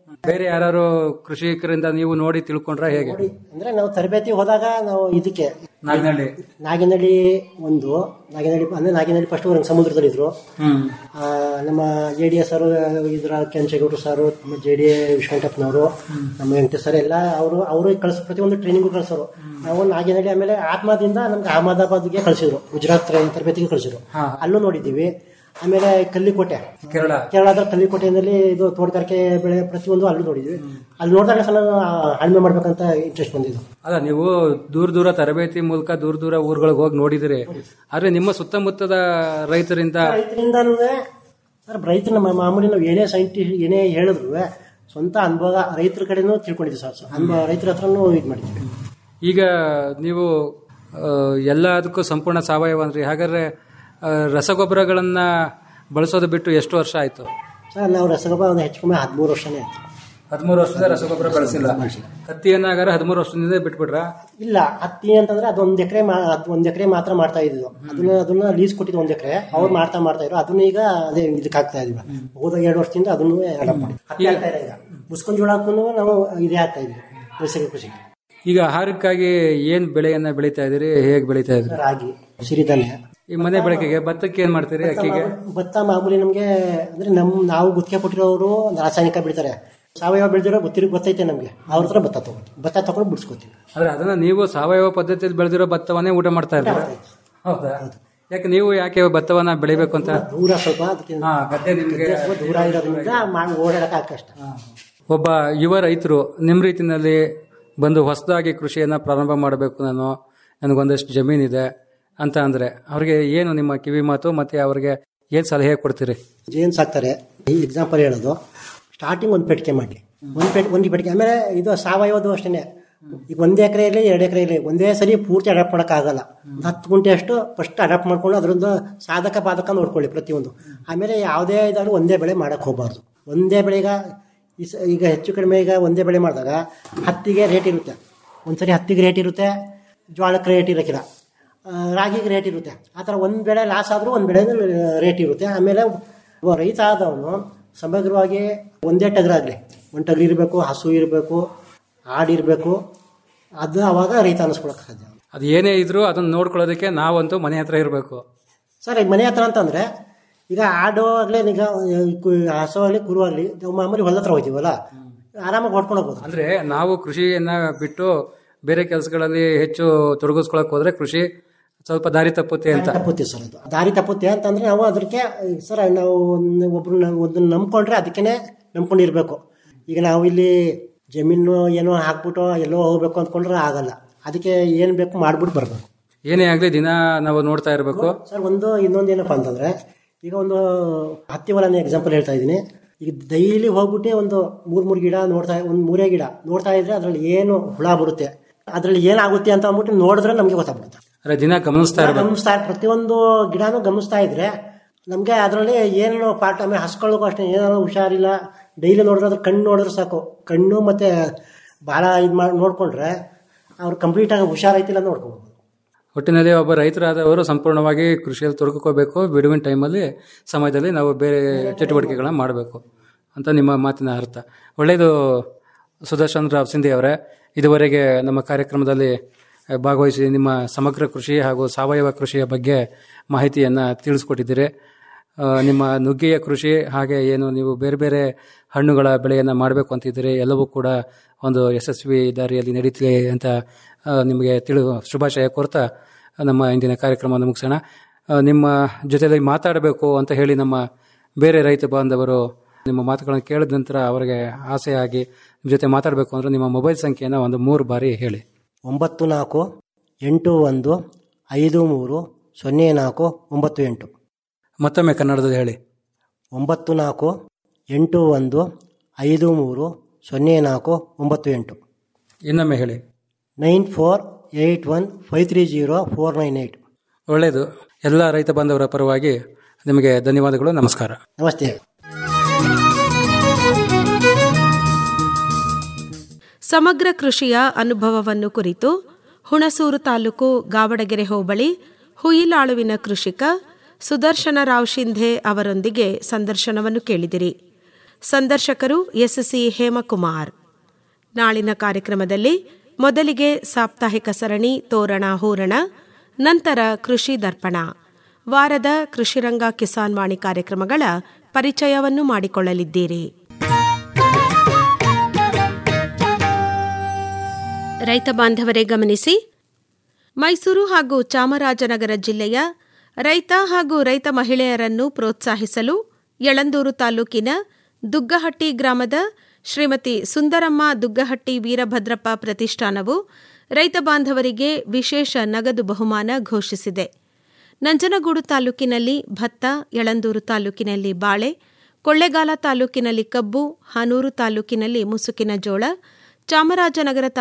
ಬೇರೆ ಯಾರು ಕೃಷಿಕರಿಂದ ನೀವು ನೋಡಿ ತಿಳ್ಕೊಂಡ್ರ ಹೇಗೆ ಅಂದ್ರೆ ನಾವು ತರಬೇತಿ ಹೋದಾಗ ನಾವು ಇದಕ್ಕೆ ನಾಗನಹಳ್ಳಿ ನಾಗಿನಹಳ್ಳಿ ಒಂದು ನಾಗಿನಹಳ್ಳಿ ಅಂದ್ರೆ ನಾಗಿನಹಳ್ಳಿ ಫಸ್ಟ್ ಸಮುದ್ರದಲ್ಲಿದ್ರು ಹ್ಮ್ ಆ, ನಮ್ಮ ಜೆ ಡಿ ಎಸ್ ಅವರು ಇದ್ರ ಕೆಂಚೇಗೌಡರು ಸರ್ ನಮ್ಮ ಜೆ ಡಿ ವಿಶ್ವಂಟಪ್ಪನವರು ನಮ್ಮ ವೆಂಕಟೇಶ್ ಸರ್ ಎಲ್ಲ ಅವರು ಅವರು ಕಳ್ಸ ಪ್ರತಿಯೊಂದು ಟ್ರೈನಿಂಗು ಕಳ್ಸೋರು ನಾವು ನಾಗಿನಹಳ್ಳಿ ಆಮೇಲೆ ಆತ್ಮದಿಂದ ನಮ್ಗೆ ಅಹಮದಾಬಾದ್ಗೆ ಕಳಿಸಿದ್ರು ಗುಜರಾತ್ ಟ್ರೈನ್ ತರಬೇತಿಗೆ ಕಳಿಸಿದ್ರು ಅಲ್ಲೂ ನೋಡಿದ್ದೀವಿ ಆಮೇಲೆ ಕಲ್ಲಿಕೋಟೆ ಕೇರಳ ಕೇರಳದ ಕಲ್ಲಿಕೋಟೆಯಲ್ಲಿ ಇದು ತೋಟಗಾರಿಕೆ ಬೆಳೆ ಪ್ರತಿಯೊಂದು ಅಲ್ಲೂ ನೋಡಿದ್ವಿ ಅಲ್ಲಿ ನೋಡಿದಾಗ ಸಲ ಹಣ್ಣು ಮಾಡ್ಬೇಕಂತ ಇಂಟ್ರೆಸ್ಟ್ ಬಂದಿದ್ದು ಅಲ್ಲ ನೀವು ದೂರ ದೂರ ತರಬೇತಿ ಮೂಲಕ ದೂರ ದೂರ ಊರುಗಳಿಗೆ ಹೋಗಿ ನೋಡಿದಿರಿ ಆದ್ರೆ ನಿಮ್ಮ ಸುತ್ತಮುತ್ತದ ರೈತರಿಂದ ರೈತರಿಂದನೂ ಸರ್ ರೈತರ ನಮ್ಮ ಮಾಮೂಲಿ ನಾವು ಏನೇ ಸೈಂಟಿಸ್ಟ್ ಏನೇ ಹೇಳಿದ್ರು ಸ್ವಂತ ಅನುಭವ ರೈತರ ಕಡೆನೂ ತಿಳ್ಕೊಂಡಿದ್ದೀವಿ ಸರ್ ಅನುಭವ ರೈತರ ಹತ್ರನೂ ಇದು ಮಾಡಿದ್ವಿ ಈಗ ನೀವು ಆ, ಎಲ್ಲದಕ್ಕೂ ಸಂಪೂರ್ಣ ಸಾವಯವ ಅಂದ್ರಿ ಹಾಗಾದ್ರೆ ಆ, ರಸಗೊಬ್ಬರಗಳನ್ನ ಬಳಸೋದು ಬಿಟ್ಟು ಎಷ್ಟು ವರ್ಷ ಆಯ್ತು ಸರ್ ನಾವು ರಸಗೊಬ್ಬರ ಒಂದು ಹೆಚ್ಚು ಕಮ್ಮಿ ಹದಿಮೂರು ವರ್ಷನೇ ಆಯ್ತು ಹದಿಮೂರು ವರ್ಷದ ರಸಗೊಬ್ಬರ ಬಳಸಿಲ್ಲ ಹತ್ತಿಯನ್ನಾಗಾರ ಹದಿಮೂರು ವರ್ಷದಿಂದ ಬಿಟ್ಬಿಟ್ರ ಇಲ್ಲ ಹತ್ತಿ ಅಂತಂದ್ರೆ ಅದೊಂದ್ ಎಕರೆ ಒಂದ್ ಎಕರೆ ಮಾತ್ರ ಮಾಡ್ತಾ ಇದ್ದಿದ್ದು ಅದನ್ನ ಅದನ್ನ ಲೀಸ್ ಕೊಟ್ಟಿದ್ದು ಒಂದ್ ಎಕರೆ ಅವ್ರು ಮಾಡ್ತಾ ಮಾಡ್ತಾ ಇದ್ರು ಅದನ್ನ ಈಗ ಅದೇ ಇದಕ್ಕೆ ಹಾಕ್ತಾ ಇದೀವಿ ಹೋದ ಎರಡು ವರ್ಷದಿಂದ ಅದನ್ನು ಅಡಾಪ್ಟ್ ಮಾಡಿ ಹತ್ತಿ ಆಗ್ತಾ ಇಲ್ಲ ಈಗ ಮುಸ್ಕೊಂಡ್ ಜೋಳ ಹಾಕೊಂಡು ನಾವು ಇದೇ ಆಗ್ತಾ ಇದ್ವಿ ನೈಸರ್ಗಿಕ ಕೃಷಿಗೆ ಈಗ ಆಹಾರಕ್ಕಾಗಿ ಏನ್ ಬೆಳೆಯನ್ನ ಬೆಳೀತಾ ಇದೀರಿ ಹೇಗೆ ಬೆಳೀತಾ ಇದ್ರಿ ರಾಗಿ ಸಿರಿಧಾನ್ಯ ಈ ಮನೆ ಬಳಕೆಗೆ ಭತ್ತಕ್ಕೆ ಏನ್ ಮಾಡ್ತೀರಿ ಅಕ್ಕಿಗೆ ಭತ್ತ ಮಾಮೂಲಿ ನಮ್ಗೆ ಅಂದ್ರೆ ನಮ್ ನಾವು ಗುತ್ತಿಗೆ ಕೊಟ್ಟಿರೋರು ರಾಸಾಯನಿಕ ಬೆಳಿತಾರೆ ಸಾವಯವ ಬೆಳೆದಿರೋ ಗೊತ್ತಿರೋ ಗೊತ್ತೈತೆ ನಮ್ಗೆ ಅವ್ರ ಹತ್ರ ಭತ್ತ ತಗೊಂಡು ಭತ್ತ ತಗೊಂಡು ಬಿಡಿಸ್ಕೊತೀವಿ ಆದ್ರೆ ಅದನ್ನ ನೀವು ಸಾವಯವ ಪದ್ಧತಿಯಲ್ಲಿ ಬೆಳೆದಿರೋ ಭತ್ತವನ್ನೇ ಊಟ ಮಾಡ್ತಾ ಇದ್ದೀರಾ ಹೌದಾ ಯಾಕೆ ನೀವು ಯಾಕೆ ಭತ್ತವನ್ನ ಬೆಳಿಬೇಕು ಅಂತ ದೂರ ಸ್ವಲ್ಪ ಅದಕ್ಕೆ ಹಾ, ಗದ್ದೆ ನಿಮ್ಗೆ ಗದ್ದೆ ಸ್ವಲ್ಪ ದೂರ ಇರೋದ್ರಿಂದ ಮಾಡಿ ಓಡಾಡಕ್ಕೆ ಕಷ್ಟ ಒಬ್ಬ ಯುವ ರೈತರು ನಿಮ್ಮ ರೀತಿನಲ್ಲಿ ಬಂದು ಹೊಸದಾಗಿ ಕೃಷಿಯನ್ನ ಪ್ರಾರಂಭ ಮಾಡಬೇಕು ನಾನು ನನಗೊಂದಷ್ಟು ಜಮೀನಿದೆ ಅಂತ ಅಂದ್ರೆ ಅವ್ರಿಗೆ ಏನು ನಿಮ್ಮ ಕಿವಿ ಮಾತು ಮತ್ತೆ ಅವ್ರಿಗೆ ಏನ್ ಸಲಹೆ ಕೊಡ್ತೀರಿ ಜೇನ್ ಸಾಕ್ತಾರೆ ಈ ಎಕ್ಸಾಂಪಲ್ ಹೇಳೋದು ಸ್ಟಾರ್ಟಿಂಗ್ ಒಂದು ಪೆಟ್ಟಿಗೆ ಮಾಡಲಿ ಒಂದು ಪೆಟ್ ಒಂದು ಪೆಟ್ಟಿಗೆ ಆಮೇಲೆ ಇದು ಸಾವಯವದು ಅಷ್ಟೇ ಈಗ ಒಂದೇ ಎಕರೆ ಇರಲಿ ಎರಡು ಎಕರೆ ಇರಲಿ ಒಂದೇ ಸರಿ ಪೂರ್ತಿ ಅಡಾಪ್ಟ್ ಮಾಡೋಕ್ಕಾಗಲ್ಲ ಒಂದು ಹತ್ತು ಗುಂಟೆ ಅಷ್ಟು ಫಸ್ಟ್ ಅಡಾಪ್ಟ್ ಮಾಡ್ಕೊಂಡು ಅದರಿಂದ ಸಾಧಕ ಬಾಧಕ ನೋಡ್ಕೊಳ್ಳಿ ಪ್ರತಿಯೊಂದು ಆಮೇಲೆ ಯಾವುದೇ ಇದಾದ್ರೂ ಒಂದೇ ಬೆಳೆ ಮಾಡಕ್ಕೆ ಹೋಗಬಾರ್ದು ಒಂದೇ ಬೆಳೆ ಈಗ ಈ ಸ- ಈಗ ಹೆಚ್ಚು ಕಡಿಮೆ ಈಗ ಒಂದೇ ಬೆಳೆ ಮಾಡಿದಾಗ ಹತ್ತಿಗೆ ರೇಟ್ ಇರುತ್ತೆ ಒಂದ್ಸರಿ ಹತ್ತಿಗೆ ರೇಟ್ ಇರುತ್ತೆ ಜೋಳಕ್ಕೆ ರೇಟ್ ಇರೋಕ್ಕಿಲ್ಲ ಆ, ರಾಗಿಗೆ ರೇಟ್ ಇರುತ್ತೆ ಆ ಥರ ಒಂದು ಬೆಳೆ ಲಾಸ್ ಆದರೂ ಒಂದು ಬೆಳೆ ರೇಟ್ ಇರುತ್ತೆ ಆಮೇಲೆ ಒಬ್ಬ ರೈತ ಆದವನು ಸಮಗ್ರವಾಗಿ ಒಂದೇ ಟಗರಾಗಲಿ ಒಂದು ಟಗರು ಇರಬೇಕು ಹಸು ಇರಬೇಕು ಆಡಿರಬೇಕು ಅದು ಅವಾಗ ರೈತ ಅನ್ನಿಸ್ಕೊಳಕ್ಕೆ ಸಾಧ್ಯ ಅದು ಏನೇ ಇದ್ರೂ ಅದನ್ನ ನೋಡ್ಕೊಳ್ಳೋದಕ್ಕೆ ನಾವಂತೂ ಮನೆ ಹತ್ರ ಇರಬೇಕು ಸರ್ ಈಗ ಮನೆ ಹತ್ರ ಅಂತಂದರೆ ಈಗ ಆಡು ಆಗಲಿ ಈಗ ಕು- ಹಸು ಆಗಲಿ ಕುರು ಆಗಲಿ ನಾವು ಮಾಮೂಲಿ ಹೊಲ ಹತ್ರ ಹೋಗ್ತೀವಲ್ಲ ಆರಾಮಾಗಿ ಹೊಡ್ಕೊಂಡು ಹೋಗ್ಬೋದು ಅಂದ್ರೆ ನಾವು ಕೃಷಿಯನ್ನ ಬಿಟ್ಟು ಬೇರೆ ಕೆಲಸಗಳಲ್ಲಿ ಹೆಚ್ಚು ತೊಡಗಿಸ್ಕೊಳಕ್ ಹೋದ್ರೆ ಕೃಷಿ ಸ್ವಲ್ಪ ದಾರಿ ತಪ್ಪುತ್ತೆ ಅಂತ ತಪ್ಪುತ್ತೆ ಸರ್ ಅದು ದಾರಿ ತಪ್ಪುತ್ತೆ ಅಂತಂದ್ರೆ ನಾವು ಅದಕ್ಕೆ ಸರ್ ನಾವು ಒಂದು- ಒಬ್ರನ್ನ ಒಂದನ್ನ ನಂಬ್ಕೊಂಡ್ರೆ ಅದಕ್ಕೇನೆ ನಂಬ್ಕೊಂಡಿರ್ಬೇಕು ಈಗ ನಾವು ಇಲ್ಲಿ ಜಮೀನು ಏನೋ ಹಾಕ್ಬಿಟ್ಟು ಎಲ್ಲೋ ಹೋಗ್ಬೇಕು ಅಂದ್ಕೊಂಡ್ರೆ ಆಗಲ್ಲ ಅದಕ್ಕೆ ಏನು ಬೇಕು ಮಾಡ್ಬಿಟ್ಟು ಬರಬೇಕು ಏನೇ ಆಗ್ಲಿ ದಿನ ನಾವು ನೋಡ್ತಾ ಇರಬೇಕು ಸರ್ ಒಂದು ಇನ್ನೊಂದು ಏನಪ್ಪ ಅಂತಂದ್ರೆ ಈಗ ಒಂದು ಹತ್ತಿ ಹೊಲನ ಎಕ್ಸಾಂಪಲ್ ಹೇಳ್ತಾ ಇದ್ದೀನಿ ಈಗ ಡೈಲಿ ಹೋಗ್ಬಿಟ್ಟು ಒಂದು ಮೂರ್ ಮೂರು ಗಿಡ ನೋಡ್ತಾ ಒಂದು ಮೂರೇ ಗಿಡ ನೋಡ್ತಾ ಇದ್ರೆ ಅದ್ರಲ್ಲಿ ಏನು ಹುಳ ಬರುತ್ತೆ ಅದ್ರಲ್ಲಿ ಏನಾಗುತ್ತೆ ಅಂತ ಅಂದ್ಬಿಟ್ಟು ನೋಡಿದ್ರೆ ನಮಗೆ ಗೊತ್ತಾಗ್ಬಿಡುತ್ತೆ ಅಂದ್ರೆ ದಿನ ಗಮನಿಸ್ತಾ ಇರಬೇಕು ಗಮನಿಸ್ತಾ ಪ್ರತಿಯೊಂದು ಗಿಡನೂ ಗಮನಿಸ್ತಾ ಇದ್ರೆ ನಮಗೆ ಅದರಲ್ಲಿ ಏನೇನೋ ಪಾಠ ಆಮೇಲೆ ಹಸ್ಕೊಳ್ಳೋಕ್ಕೂ ಅಷ್ಟೇ ಏನಾದ್ರು ಹುಷಾರಿಲ್ಲ ಡೈಲಿ ನೋಡಿದ್ರೆ ಅದ್ರ ಕಣ್ಣು ನೋಡಿದ್ರೆ ಸಾಕು ಕಣ್ಣು ಮತ್ತೆ ಭಾಳ ಇದು ಮಾಡಿ ನೋಡ್ಕೊಂಡ್ರೆ ಅವ್ರು ಕಂಪ್ಲೀಟಾಗಿ ಹುಷಾರೈತಿಲ್ಲ ನೋಡ್ಕೋಬೋದು ಒಟ್ಟಿನಲ್ಲಿ ಒಬ್ಬ ರೈತರಾದವರು ಸಂಪೂರ್ಣವಾಗಿ ಕೃಷಿಯಲ್ಲಿ ತೊಡಗಿಕೋಬೇಕು ಬಿಡುವಿನ ಟೈಮಲ್ಲಿ ಸಮಯದಲ್ಲಿ ನಾವು ಬೇರೆ ಚಟುವಟಿಕೆಗಳನ್ನ ಮಾಡಬೇಕು ಅಂತ ನಿಮ್ಮ ಮಾತಿನ ಅರ್ಥ ಒಳ್ಳೆಯದು ಸುದರ್ಶನ್ ರಾವ್ ಸಿಂಧಿ ಅವರೇ ಇದುವರೆಗೆ ನಮ್ಮ ಕಾರ್ಯಕ್ರಮದಲ್ಲಿ ಭಾಗವಹಿಸಿ ನಿಮ್ಮ ಸಮಗ್ರ ಕೃಷಿ ಹಾಗೂ ಸಾವಯವ ಕೃಷಿಯ ಬಗ್ಗೆ ಮಾಹಿತಿಯನ್ನು ತಿಳಿಸ್ಕೊಟ್ಟಿದ್ದೀರಿ ಆ, ನಿಮ್ಮ ನುಗ್ಗೆಯ ಕೃಷಿ ಹಾಗೆ ಏನು ನೀವು ಬೇರೆ ಬೇರೆ ಹಣ್ಣುಗಳ ಬೆಳೆಯನ್ನು ಮಾಡಬೇಕು ಅಂತಿದ್ದೀರಿ ಎಲ್ಲವೂ ಕೂಡ ಒಂದು ಯಶಸ್ವಿ ದಾರಿಯಲ್ಲಿ ನಡೀತಿದೆ ಅಂತ ಆ, ನಿಮಗೆ ತಿಳು ಶುಭಾಶಯ ಕೋರ್ತಾ ನಮ್ಮ ಇಂದಿನ ಕಾರ್ಯಕ್ರಮವನ್ನು ಮುಗಿಸೋಣ ಆ, ನಿಮ್ಮ ಜೊತೆಯಲ್ಲಿ ಮಾತಾಡಬೇಕು ಅಂತ ಹೇಳಿ ನಮ್ಮ ಬೇರೆ ರೈತ ಬಾಂಧವರು ನಿಮ್ಮ ಮಾತುಗಳನ್ನು ಕೇಳಿದ ನಂತರ ಅವರಿಗೆ ಆಸೆ ಆಗಿ ನಿಮ್ಮ ಜೊತೆ ಮಾತಾಡಬೇಕು ಅಂದರೆ ನಿಮ್ಮ ಮೊಬೈಲ್ ಸಂಖ್ಯೆಯನ್ನು ಒಂದು ಮೂರು ಬಾರಿ ಹೇಳಿ ಒಂಬತ್ತು ನಾಲ್ಕು ಎಂಟು ಒಂದು ಐದು ಮೂರು ಸೊನ್ನೆ ನಾಲ್ಕು ಒಂಬತ್ತು ಎಂಟು ಮತ್ತೊಮ್ಮೆ ಕನ್ನಡದಲ್ಲಿ ಹೇಳಿ ಒಂಬತ್ತು ನಾಲ್ಕು ಎಂಟು ಒಂದು ಐದು ಮೂರು ಸೊನ್ನೆ ನಾಲ್ಕು ಒಂಬತ್ತು ಎಂಟು ಇನ್ನೊಮ್ಮೆ ಹೇಳಿ nine four eight one five three zero four nine eight ಒಳ್ಳೆಯದು ಎಲ್ಲ ರೈತ ಬಾಂಧವರ ಪರವಾಗಿ ನಿಮಗೆ ಧನ್ಯವಾದಗಳು ನಮಸ್ಕಾರ ನಮಸ್ತೆ ಸಮಗ್ರ ಕೃಷಿಯ ಅನುಭವವನ್ನು ಕುರಿತು ಹುಣಸೂರು ತಾಲೂಕು ಗಾವಡಗೆರೆ ಹೋಬಳಿ ಹುಯಿಲಾಳುವಿನ ಕೃಷಿಕ ಸುದರ್ಶನ ರಾವ್ ಶಿಂಧೆ ಅವರೊಂದಿಗೆ ಸಂದರ್ಶನವನ್ನು ಕೇಳಿದಿರಿ ಸಂದರ್ಶಕರು ಎಸ್ಸಿ ಹೇಮಕುಮಾರ್ ನಾಳಿನ ಕಾರ್ಯಕ್ರಮದಲ್ಲಿ ಮೊದಲಿಗೆ ಸಾಪ್ತಾಹಿಕ ಸರಣಿ ತೋರಣ ಹೂರಣ ನಂತರ ಕೃಷಿ ದರ್ಪಣ ವಾರದ ಕೃಷಿರಂಗ ಕಿಸಾನ್ ವಾಣಿ ಕಾರ್ಯಕ್ರಮಗಳ ಪರಿಚಯವನ್ನು ಮಾಡಿಕೊಳ್ಳಲಿದ್ದೀರಿ ರೈತ ಬಾಂಧವರೇ ಗಮನಿಸಿ ಮೈಸೂರು ಹಾಗೂ ಚಾಮರಾಜನಗರ ಜಿಲ್ಲೆಯ ರೈತ ಹಾಗೂ ರೈತ ಮಹಿಳೆಯರನ್ನು ಪ್ರೋತ್ಸಾಹಿಸಲು ಯಳಂದೂರು ತಾಲೂಕಿನ ದುಗ್ಗಹಟ್ಟಿ ಗ್ರಾಮದ ಶ್ರೀಮತಿ ಸುಂದರಮ್ಮ ದುಗ್ಗಹಟ್ಟಿ ವೀರಭದ್ರಪ್ಪ ಪ್ರತಿಷ್ಠಾನವು ರೈತ ಬಾಂಧವರಿಗೆ ವಿಶೇಷ ನಗದು ಬಹುಮಾನ ಘೋಷಿಸಿದೆ ನಂಜನಗೂಡು ತಾಲೂಕಿನಲ್ಲಿ ಭತ್ತ ಯಳಂದೂರು ತಾಲೂಕಿನಲ್ಲಿ ಬಾಳೆ ಕೊಳ್ಳೇಗಾಲ ತಾಲೂಕಿನಲ್ಲಿ ಕಬ್ಬು ಹಾನೂರು ತಾಲೂಕಿನಲ್ಲಿ ಮುಸುಕಿನ ಜೋಳ ಚಾಮರಾಜನಗರ